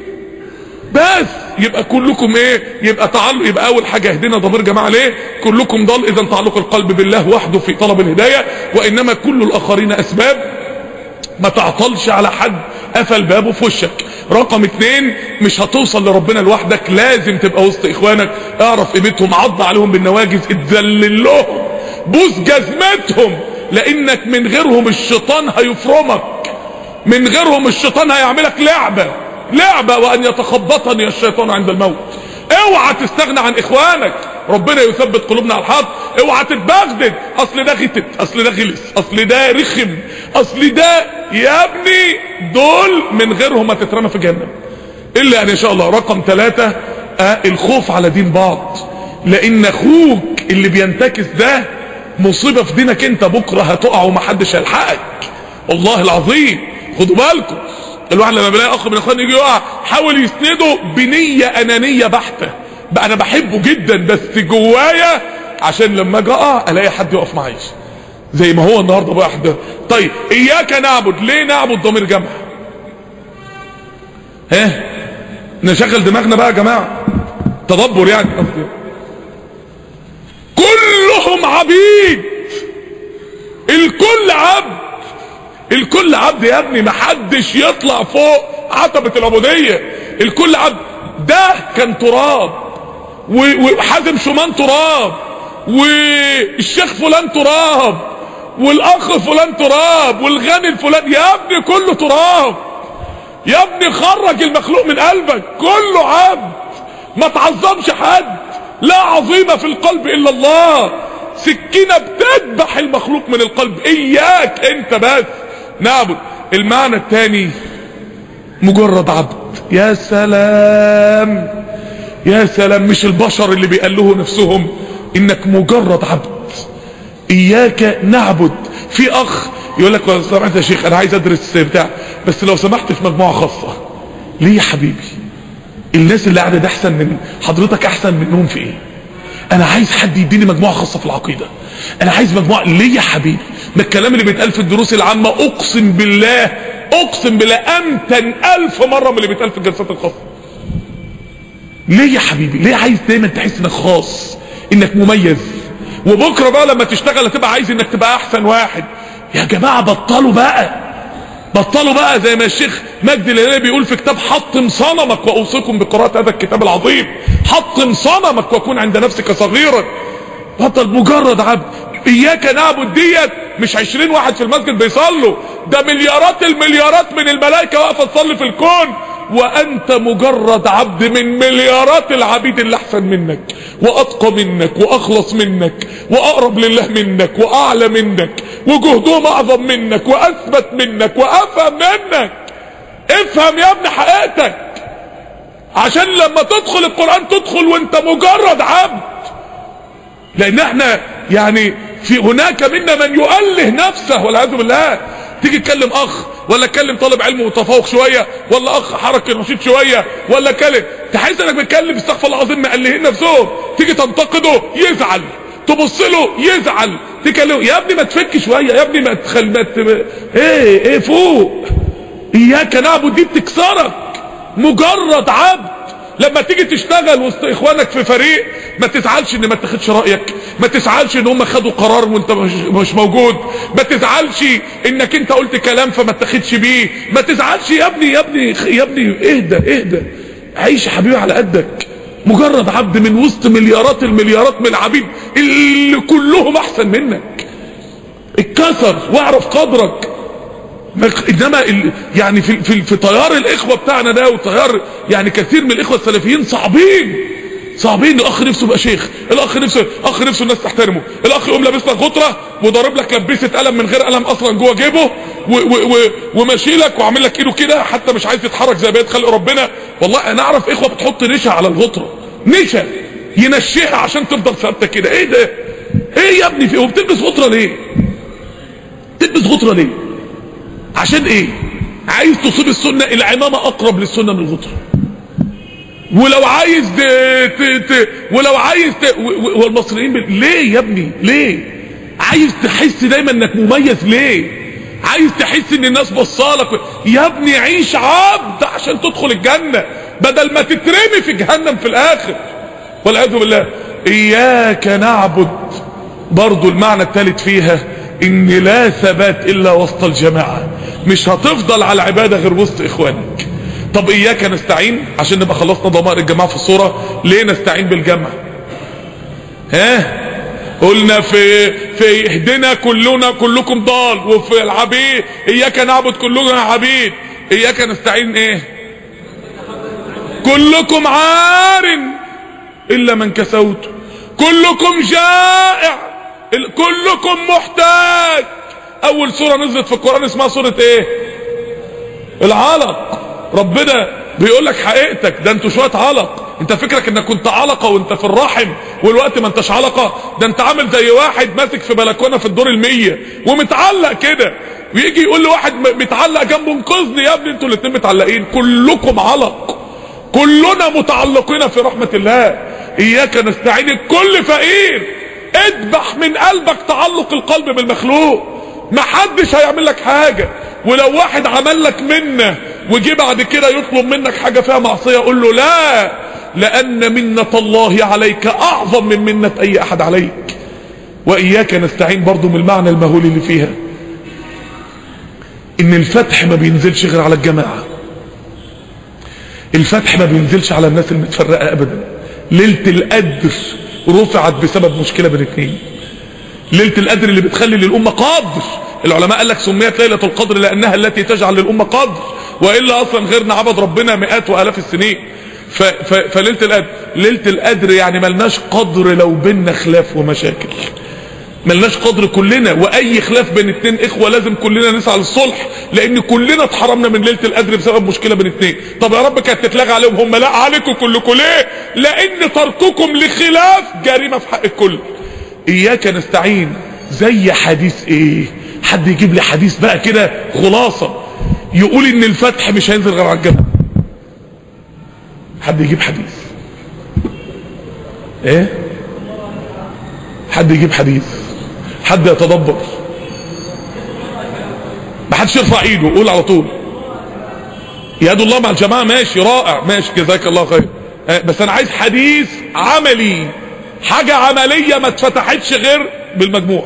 بس يبقى كلكم ايه يبقى تعلق يبقى اول حاجه اهدنا ضمير جماعه ليه كلكم ضل اذا تعلق القلب بالله وحده في طلب الهدايه وانما كل الاخرين اسباب ما تعطلش على حد قفل بابه في وشك رقم اتنين مش هتوصل لربنا لوحدك لازم تبقى وسط اخوانك اعرف قيمتهم عض عليهم بالنواجز اتذلل لهم بوس جزمتهم لانك من غيرهم الشيطان هيفرمك من غيرهم الشيطان هيعملك لعبة لعبة وان يتخبطني الشيطان عند الموت اوعى تستغنى عن اخوانك ربنا يثبت قلوبنا على الحق اوعى تتبغدد اصل ده غتت اصل ده غلس اصل ده رخم اصل ده يا ابني دول من غيرهم هتترمى في جهنم الا ان شاء الله رقم ثلاثة آه الخوف على دين بعض لان اخوك اللي بينتكس ده مصيبة في دينك انت بكرة هتقع ومحدش هيلحقك والله العظيم خدوا بالكم الواحد لما بيلاقي اخ من اخوانه يجي يقع حاول يسنده بنية انانية بحتة بقى انا بحبه جدا بس جوايا عشان لما اجي اقع الاقي حد يقف معايا زي ما هو النهارده بقى حد طيب اياك نعبد ليه نعبد ضمير جمع ها نشغل دماغنا بقى يا جماعه تدبر يعني كلهم عبيد الكل عبد الكل عبد يا ابني محدش يطلع فوق عتبة العبودية الكل عبد ده كان تراب وحازم شومان تراب والشيخ فلان تراب والاخ فلان تراب والغني الفلان يا ابني كله تراب يا ابني خرج المخلوق من قلبك كله عبد ما تعظمش حد لا عظيمة في القلب الا الله سكينة بتذبح المخلوق من القلب اياك انت بس نعبد المعنى الثاني مجرد عبد يا سلام يا سلام مش البشر اللي بيقلهوا نفسهم انك مجرد عبد اياك نعبد في اخ يقول لك لو سمحت يا شيخ انا عايز ادرس بتاع بس لو سمحت في مجموعه خاصه ليه يا حبيبي الناس اللي قاعده ده احسن من حضرتك احسن منهم في ايه انا عايز حد يديني مجموعه خاصه في العقيده انا عايز مجموعه ليه يا حبيبي ما الكلام اللي بيتقال في الدروس العامه اقسم بالله اقسم بالله امتن الف مره من اللي بيتقال في الجلسات الخاصه ليه يا حبيبي ليه عايز دايما تحس انك خاص انك مميز وبكره بقى لما تشتغل هتبقى عايز انك تبقى احسن واحد يا جماعه بطلوا بقى بطلوا بقى زي ما الشيخ مجدي الهلالي بيقول في كتاب حطم صنمك واوصيكم بقراءه هذا الكتاب العظيم حطم صنمك وكن عند نفسك صغيرا بطل مجرد عبد اياك نعبد ديت مش عشرين واحد في المسجد بيصلوا ده مليارات المليارات من الملائكه واقفه تصلي في الكون وانت مجرد عبد من مليارات العبيد اللي احسن منك واتقى منك واخلص منك واقرب لله منك واعلى منك وجهدهم اعظم منك واثبت منك وافهم منك افهم يا ابن حقيقتك عشان لما تدخل القرآن تدخل وانت مجرد عبد لان احنا يعني في هناك منا من يؤله نفسه والعياذ بالله تيجي تكلم اخ ولا تكلم طالب علم متفوق شويه ولا اخ حركي نشيط شويه ولا كلم تحس انك بتكلم استغفر الله العظيم مقلهين نفسهم تيجي تنتقده يزعل تبص له يزعل تكلمه يا ابني ما تفك شويه يا ابني ما تخل ما ت... ايه ايه فوق اياك نعبد دي بتكسرك مجرد عبد لما تيجي تشتغل وسط اخوانك في فريق ما تزعلش ان ما تاخدش رايك ما تزعلش ان هم خدوا قرار وانت مش, مش موجود ما تزعلش انك انت قلت كلام فما تاخدش بيه ما تزعلش يا ابني يا ابني يا ابني اهدى اهدى عيش يا حبيبي على قدك مجرد عبد من وسط مليارات المليارات من العبيد اللي كلهم احسن منك اتكسر واعرف قدرك انما ال... يعني في في في تيار الاخوه بتاعنا ده وتيار يعني كثير من الاخوه السلفيين صعبين صعبين الاخ نفسه يبقى شيخ الاخ نفسه اخ نفسه الناس تحترمه الاخ يقوم لابس لك غطره وضارب لك لبسه قلم من غير قلم اصلا جوه جيبه و... و... و... وماشي لك وعامل لك ايده كده حتى مش عايز يتحرك زي بقيه خلق ربنا والله انا اعرف اخوه بتحط نشا على الغطره نشا ينشيها عشان تفضل ثابته كده ايه ده ايه يا ابني في وبتلبس غطره ليه تلبس غطره ليه عشان ايه عايز تصيب السنة العمامة اقرب للسنة من الغطرة ولو عايز ت... ت... ت... ولو عايز ت... والمصريين ب... ليه يا ابني ليه عايز تحس دايما انك مميز ليه عايز تحس ان الناس بصالك يا ابني عيش عبد عشان تدخل الجنة بدل ما تترمي في جهنم في الاخر والعياذ بالله اياك نعبد برضو المعنى الثالث فيها ان لا ثبات الا وسط الجماعة مش هتفضل على العبادة غير وسط اخوانك طب اياك نستعين عشان نبقى خلصنا ضمائر الجماعة في الصورة ليه نستعين بالجمع ها قلنا في في اهدنا كلنا كلكم ضال وفي العبيد اياك نعبد كلنا عبيد اياك نستعين ايه كلكم عار الا من كسوت كلكم جائع كلكم محتاج اول سورة نزلت في القرآن اسمها سورة ايه العلق ربنا بيقول لك حقيقتك ده انتوا شوية علق انت فكرك انك كنت علقة وانت في الرحم والوقت ما انتش علقة ده انت عامل زي واحد ماسك في بلكونة في الدور المية ومتعلق كده ويجي يقول لواحد متعلق جنبه انقذني يا ابني انتوا الاتنين متعلقين كلكم علق كلنا متعلقين في رحمة الله اياك نستعين الكل فقير اذبح من قلبك تعلق القلب بالمخلوق محدش هيعمل لك حاجة ولو واحد عمل لك منه وجي بعد كده يطلب منك حاجة فيها معصية قول له لا لأن منة الله عليك أعظم من منة أي أحد عليك وإياك نستعين برضو من المعنى المهول اللي فيها إن الفتح ما بينزلش غير على الجماعة الفتح ما بينزلش على الناس المتفرقة أبدا ليلة القدر رفعت بسبب مشكلة بين اتنين ليلة القدر اللي بتخلي للأمة قدر العلماء قال لك سميت ليلة القدر لأنها التي تجعل للأمة قدر وإلا أصلا غيرنا عبد ربنا مئات وآلاف السنين ف... ف... فليلة القدر ليلة القدر يعني ملناش قدر لو بينا خلاف ومشاكل ملناش قدر كلنا واي خلاف بين اتنين اخوة لازم كلنا نسعى للصلح لان كلنا اتحرمنا من ليلة القدر بسبب مشكلة بين اتنين طب يا رب كانت تتلغى عليهم هم لا عليكم كلكم ليه لان ترككم لخلاف جريمة في حق الكل اياك نستعين زي حديث ايه حد يجيب لي حديث بقى كده خلاصة يقول ان الفتح مش هينزل غير على الجبل حد يجيب حديث ايه حد يجيب حديث حد يتدبر ما حدش يرفع ايده قول على طول يد الله مع الجماعة ماشي رائع ماشي جزاك الله خير بس انا عايز حديث عملي حاجة عملية ما اتفتحتش غير بالمجموعة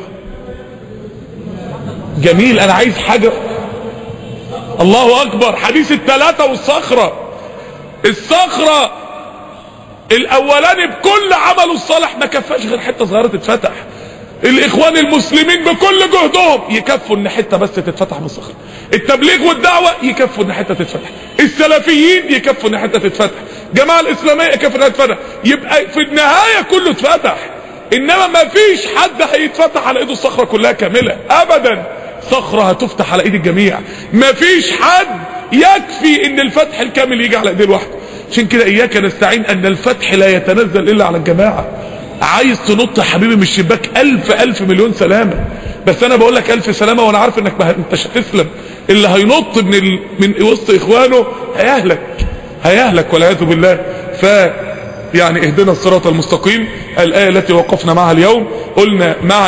جميل انا عايز حاجة الله اكبر حديث التلاتة والصخرة الصخرة الاولاني بكل عمله الصالح ما كفاش غير حتة صغيرة تتفتح الاخوان المسلمين بكل جهدهم يكفوا ان حته بس تتفتح من الصخر التبليغ والدعوه يكفوا ان حته تتفتح السلفيين يكفوا ان حته تتفتح الجماعه الاسلاميه يكفوا انها تتفتح يبقى في النهايه كله اتفتح انما ما فيش حد هيتفتح على ايده الصخره كلها كامله ابدا صخره هتفتح على ايد الجميع ما فيش حد يكفي ان الفتح الكامل يجي على ايديه لوحده عشان كده اياك نستعين ان الفتح لا يتنزل الا على الجماعه عايز تنط يا حبيبي من الشباك الف الف مليون سلامة بس انا بقول لك الف سلامة وانا عارف انك ما انتش هتسلم اللي هينط من ال... من وسط اخوانه هيهلك هيهلك والعياذ بالله ف يعني اهدنا الصراط المستقيم الآية التي وقفنا معها اليوم قلنا معنى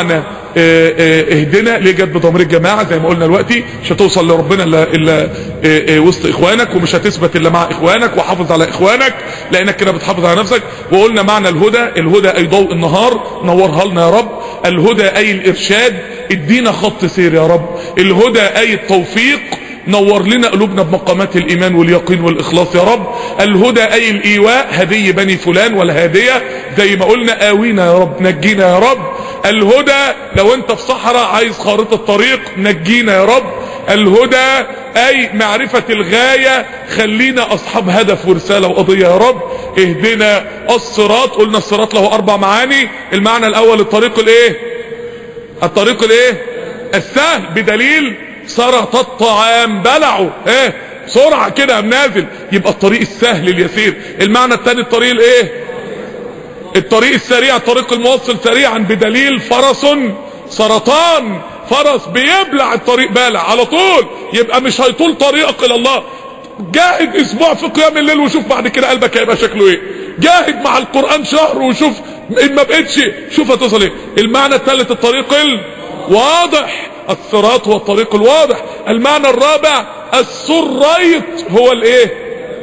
اه اه اهدنا ليه جت بضمير الجماعه زي ما قلنا دلوقتي مش هتوصل لربنا الا الا اه وسط اخوانك ومش هتثبت الا مع اخوانك وحافظ على اخوانك لانك كده بتحافظ على نفسك وقلنا معنى الهدى الهدى اي ضوء النهار نورها لنا يا رب الهدى اي الارشاد ادينا خط سير يا رب الهدى اي التوفيق نور لنا قلوبنا بمقامات الايمان واليقين والاخلاص يا رب الهدى اي الايواء هدي بني فلان ولا هدية زي ما قلنا اوينا يا رب نجينا يا رب الهدى لو انت في صحراء عايز خارطة طريق نجينا يا رب الهدى اي معرفة الغاية خلينا اصحاب هدف ورسالة وقضية يا رب اهدنا الصراط قلنا الصراط له اربع معاني المعنى الاول الطريق الايه الطريق الايه السهل بدليل سرط الطعام بلعوا ايه بسرعة كده قام نازل يبقى الطريق السهل اليسير المعنى الثاني الطريق الايه الطريق السريع الطريق الموصل سريعا بدليل فرس سرطان فرس بيبلع الطريق بالع على طول يبقى مش هيطول طريقك الى الله جاهد اسبوع في قيام الليل وشوف بعد كده قلبك هيبقى شكله ايه جاهد مع القرآن شهر وشوف ان ما بقتش شوف هتوصل ايه المعنى الثالث الطريق الواضح الصراط هو الطريق الواضح المعنى الرابع السريط هو الايه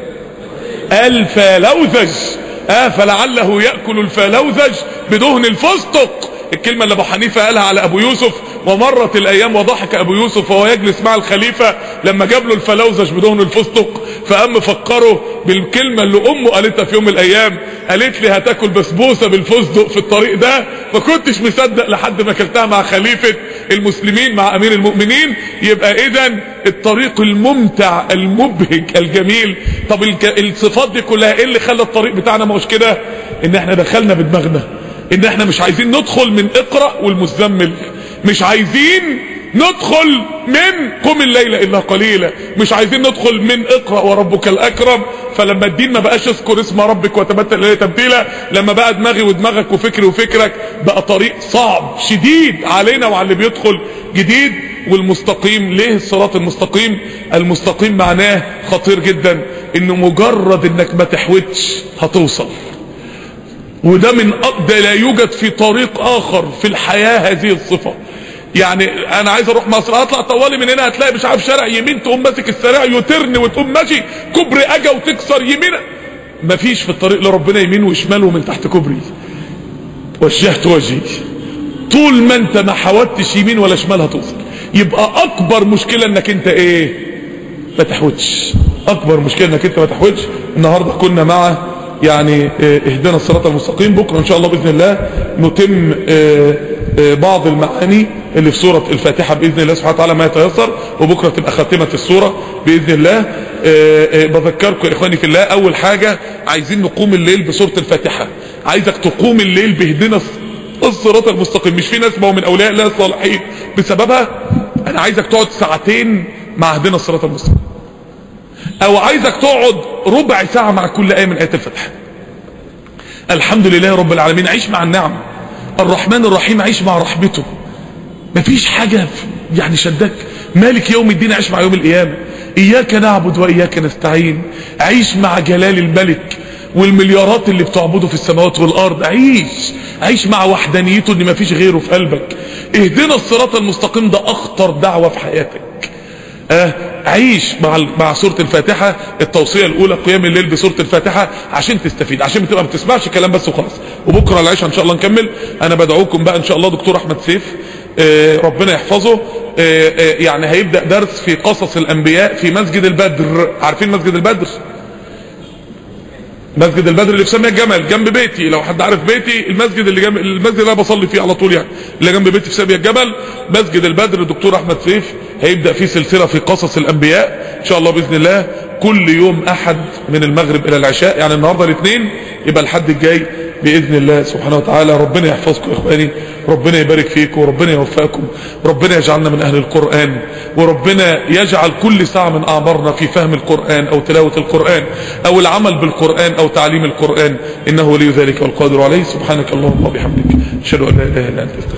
الفالوذج اه فلعله يأكل الفالوذج بدهن الفستق الكلمة اللي ابو حنيفة قالها على ابو يوسف ومرت الايام وضحك ابو يوسف وهو يجلس مع الخليفة لما جاب له الفلوزج بدهن الفستق فقام فكره بالكلمة اللي امه قالتها في يوم من الايام قالت لي هتاكل بسبوسة بالفستق في الطريق ده ما كنتش مصدق لحد ما اكلتها مع خليفة المسلمين مع امير المؤمنين يبقى اذا الطريق الممتع المبهج الجميل طب الصفات دي كلها ايه اللي خلى الطريق بتاعنا مش كده ان احنا دخلنا بدماغنا ان احنا مش عايزين ندخل من اقرأ والمزمل مش عايزين ندخل من قم الليل الا قليلا مش عايزين ندخل من اقرأ وربك الاكرم فلما الدين ما بقاش اذكر اسم ربك وتبتل اليه تبتيلا لما بقى دماغي ودماغك وفكري وفكرك بقى طريق صعب شديد علينا وعلى اللي بيدخل جديد والمستقيم ليه الصراط المستقيم المستقيم معناه خطير جدا انه مجرد انك ما تحوتش هتوصل وده من ده لا يوجد في طريق اخر في الحياة هذه الصفة يعني انا عايز اروح مصر اطلع طوالي من هنا هتلاقي مش عارف شارع يمين تقوم ماسك السريع يترن وتقوم ماشي كوبري اجا وتكسر يمين مفيش في الطريق لربنا يمين وشمال ومن تحت كوبري وجهت وجهي طول ما انت ما حاولتش يمين ولا شمال هتوصل يبقى اكبر مشكلة انك انت ايه ما تحوتش اكبر مشكلة انك انت ما تحوتش النهاردة كنا مع يعني اهدنا الصراط المستقيم بكرة ان شاء الله باذن الله نتم بعض المعاني اللي في سورة الفاتحة باذن الله سبحانه وتعالى ما يتيسر وبكرة تبقى خاتمة السورة باذن الله بذكركم يا اخواني في الله اول حاجة عايزين نقوم الليل بسورة الفاتحة عايزك تقوم الليل باهدنا الصراط المستقيم مش في ناس بقوا من اولياء الله الصالحين بسببها انا عايزك تقعد ساعتين مع اهدنا الصراط المستقيم او عايزك تقعد ربع ساعة مع كل آية من آيات الفتح الحمد لله رب العالمين عيش مع النعم الرحمن الرحيم عيش مع رحمته مفيش حاجة يعني شدك مالك يوم الدين عيش مع يوم القيامة إياك نعبد وإياك نستعين عيش مع جلال الملك والمليارات اللي بتعبده في السماوات والأرض عيش عيش مع وحدانيته ان مفيش غيره في قلبك اهدنا الصراط المستقيم ده اخطر دعوة في حياتك اه عيش مع مع سوره الفاتحه التوصيه الاولى قيام الليل بسوره الفاتحه عشان تستفيد عشان بتبقى ما بتسمعش كلام بس وخلاص وبكره العشاء ان شاء الله نكمل انا بدعوكم بقى ان شاء الله دكتور احمد سيف اه ربنا يحفظه اه اه يعني هيبدا درس في قصص الانبياء في مسجد البدر عارفين مسجد البدر مسجد البدر اللي في سامية الجمل جنب بيتي لو حد عارف بيتي المسجد اللي جنب المسجد اللي انا بصلي فيه على طول يعني اللي جنب بيتي في سامية الجبل مسجد البدر الدكتور احمد سيف هيبدا فيه سلسله في قصص الانبياء ان شاء الله باذن الله كل يوم احد من المغرب الى العشاء يعني النهارده الاثنين يبقى الحد الجاي باذن الله سبحانه وتعالى ربنا يحفظكم يا اخواني ربنا يبارك فيكم وربنا يوفقكم ربنا يجعلنا من اهل القران وربنا يجعل كل ساعه من اعمارنا في فهم القران او تلاوه القران او العمل بالقران او تعليم القران انه ولي ذلك والقادر عليه سبحانك اللهم وبحمدك اشهد ان لا اله الا انت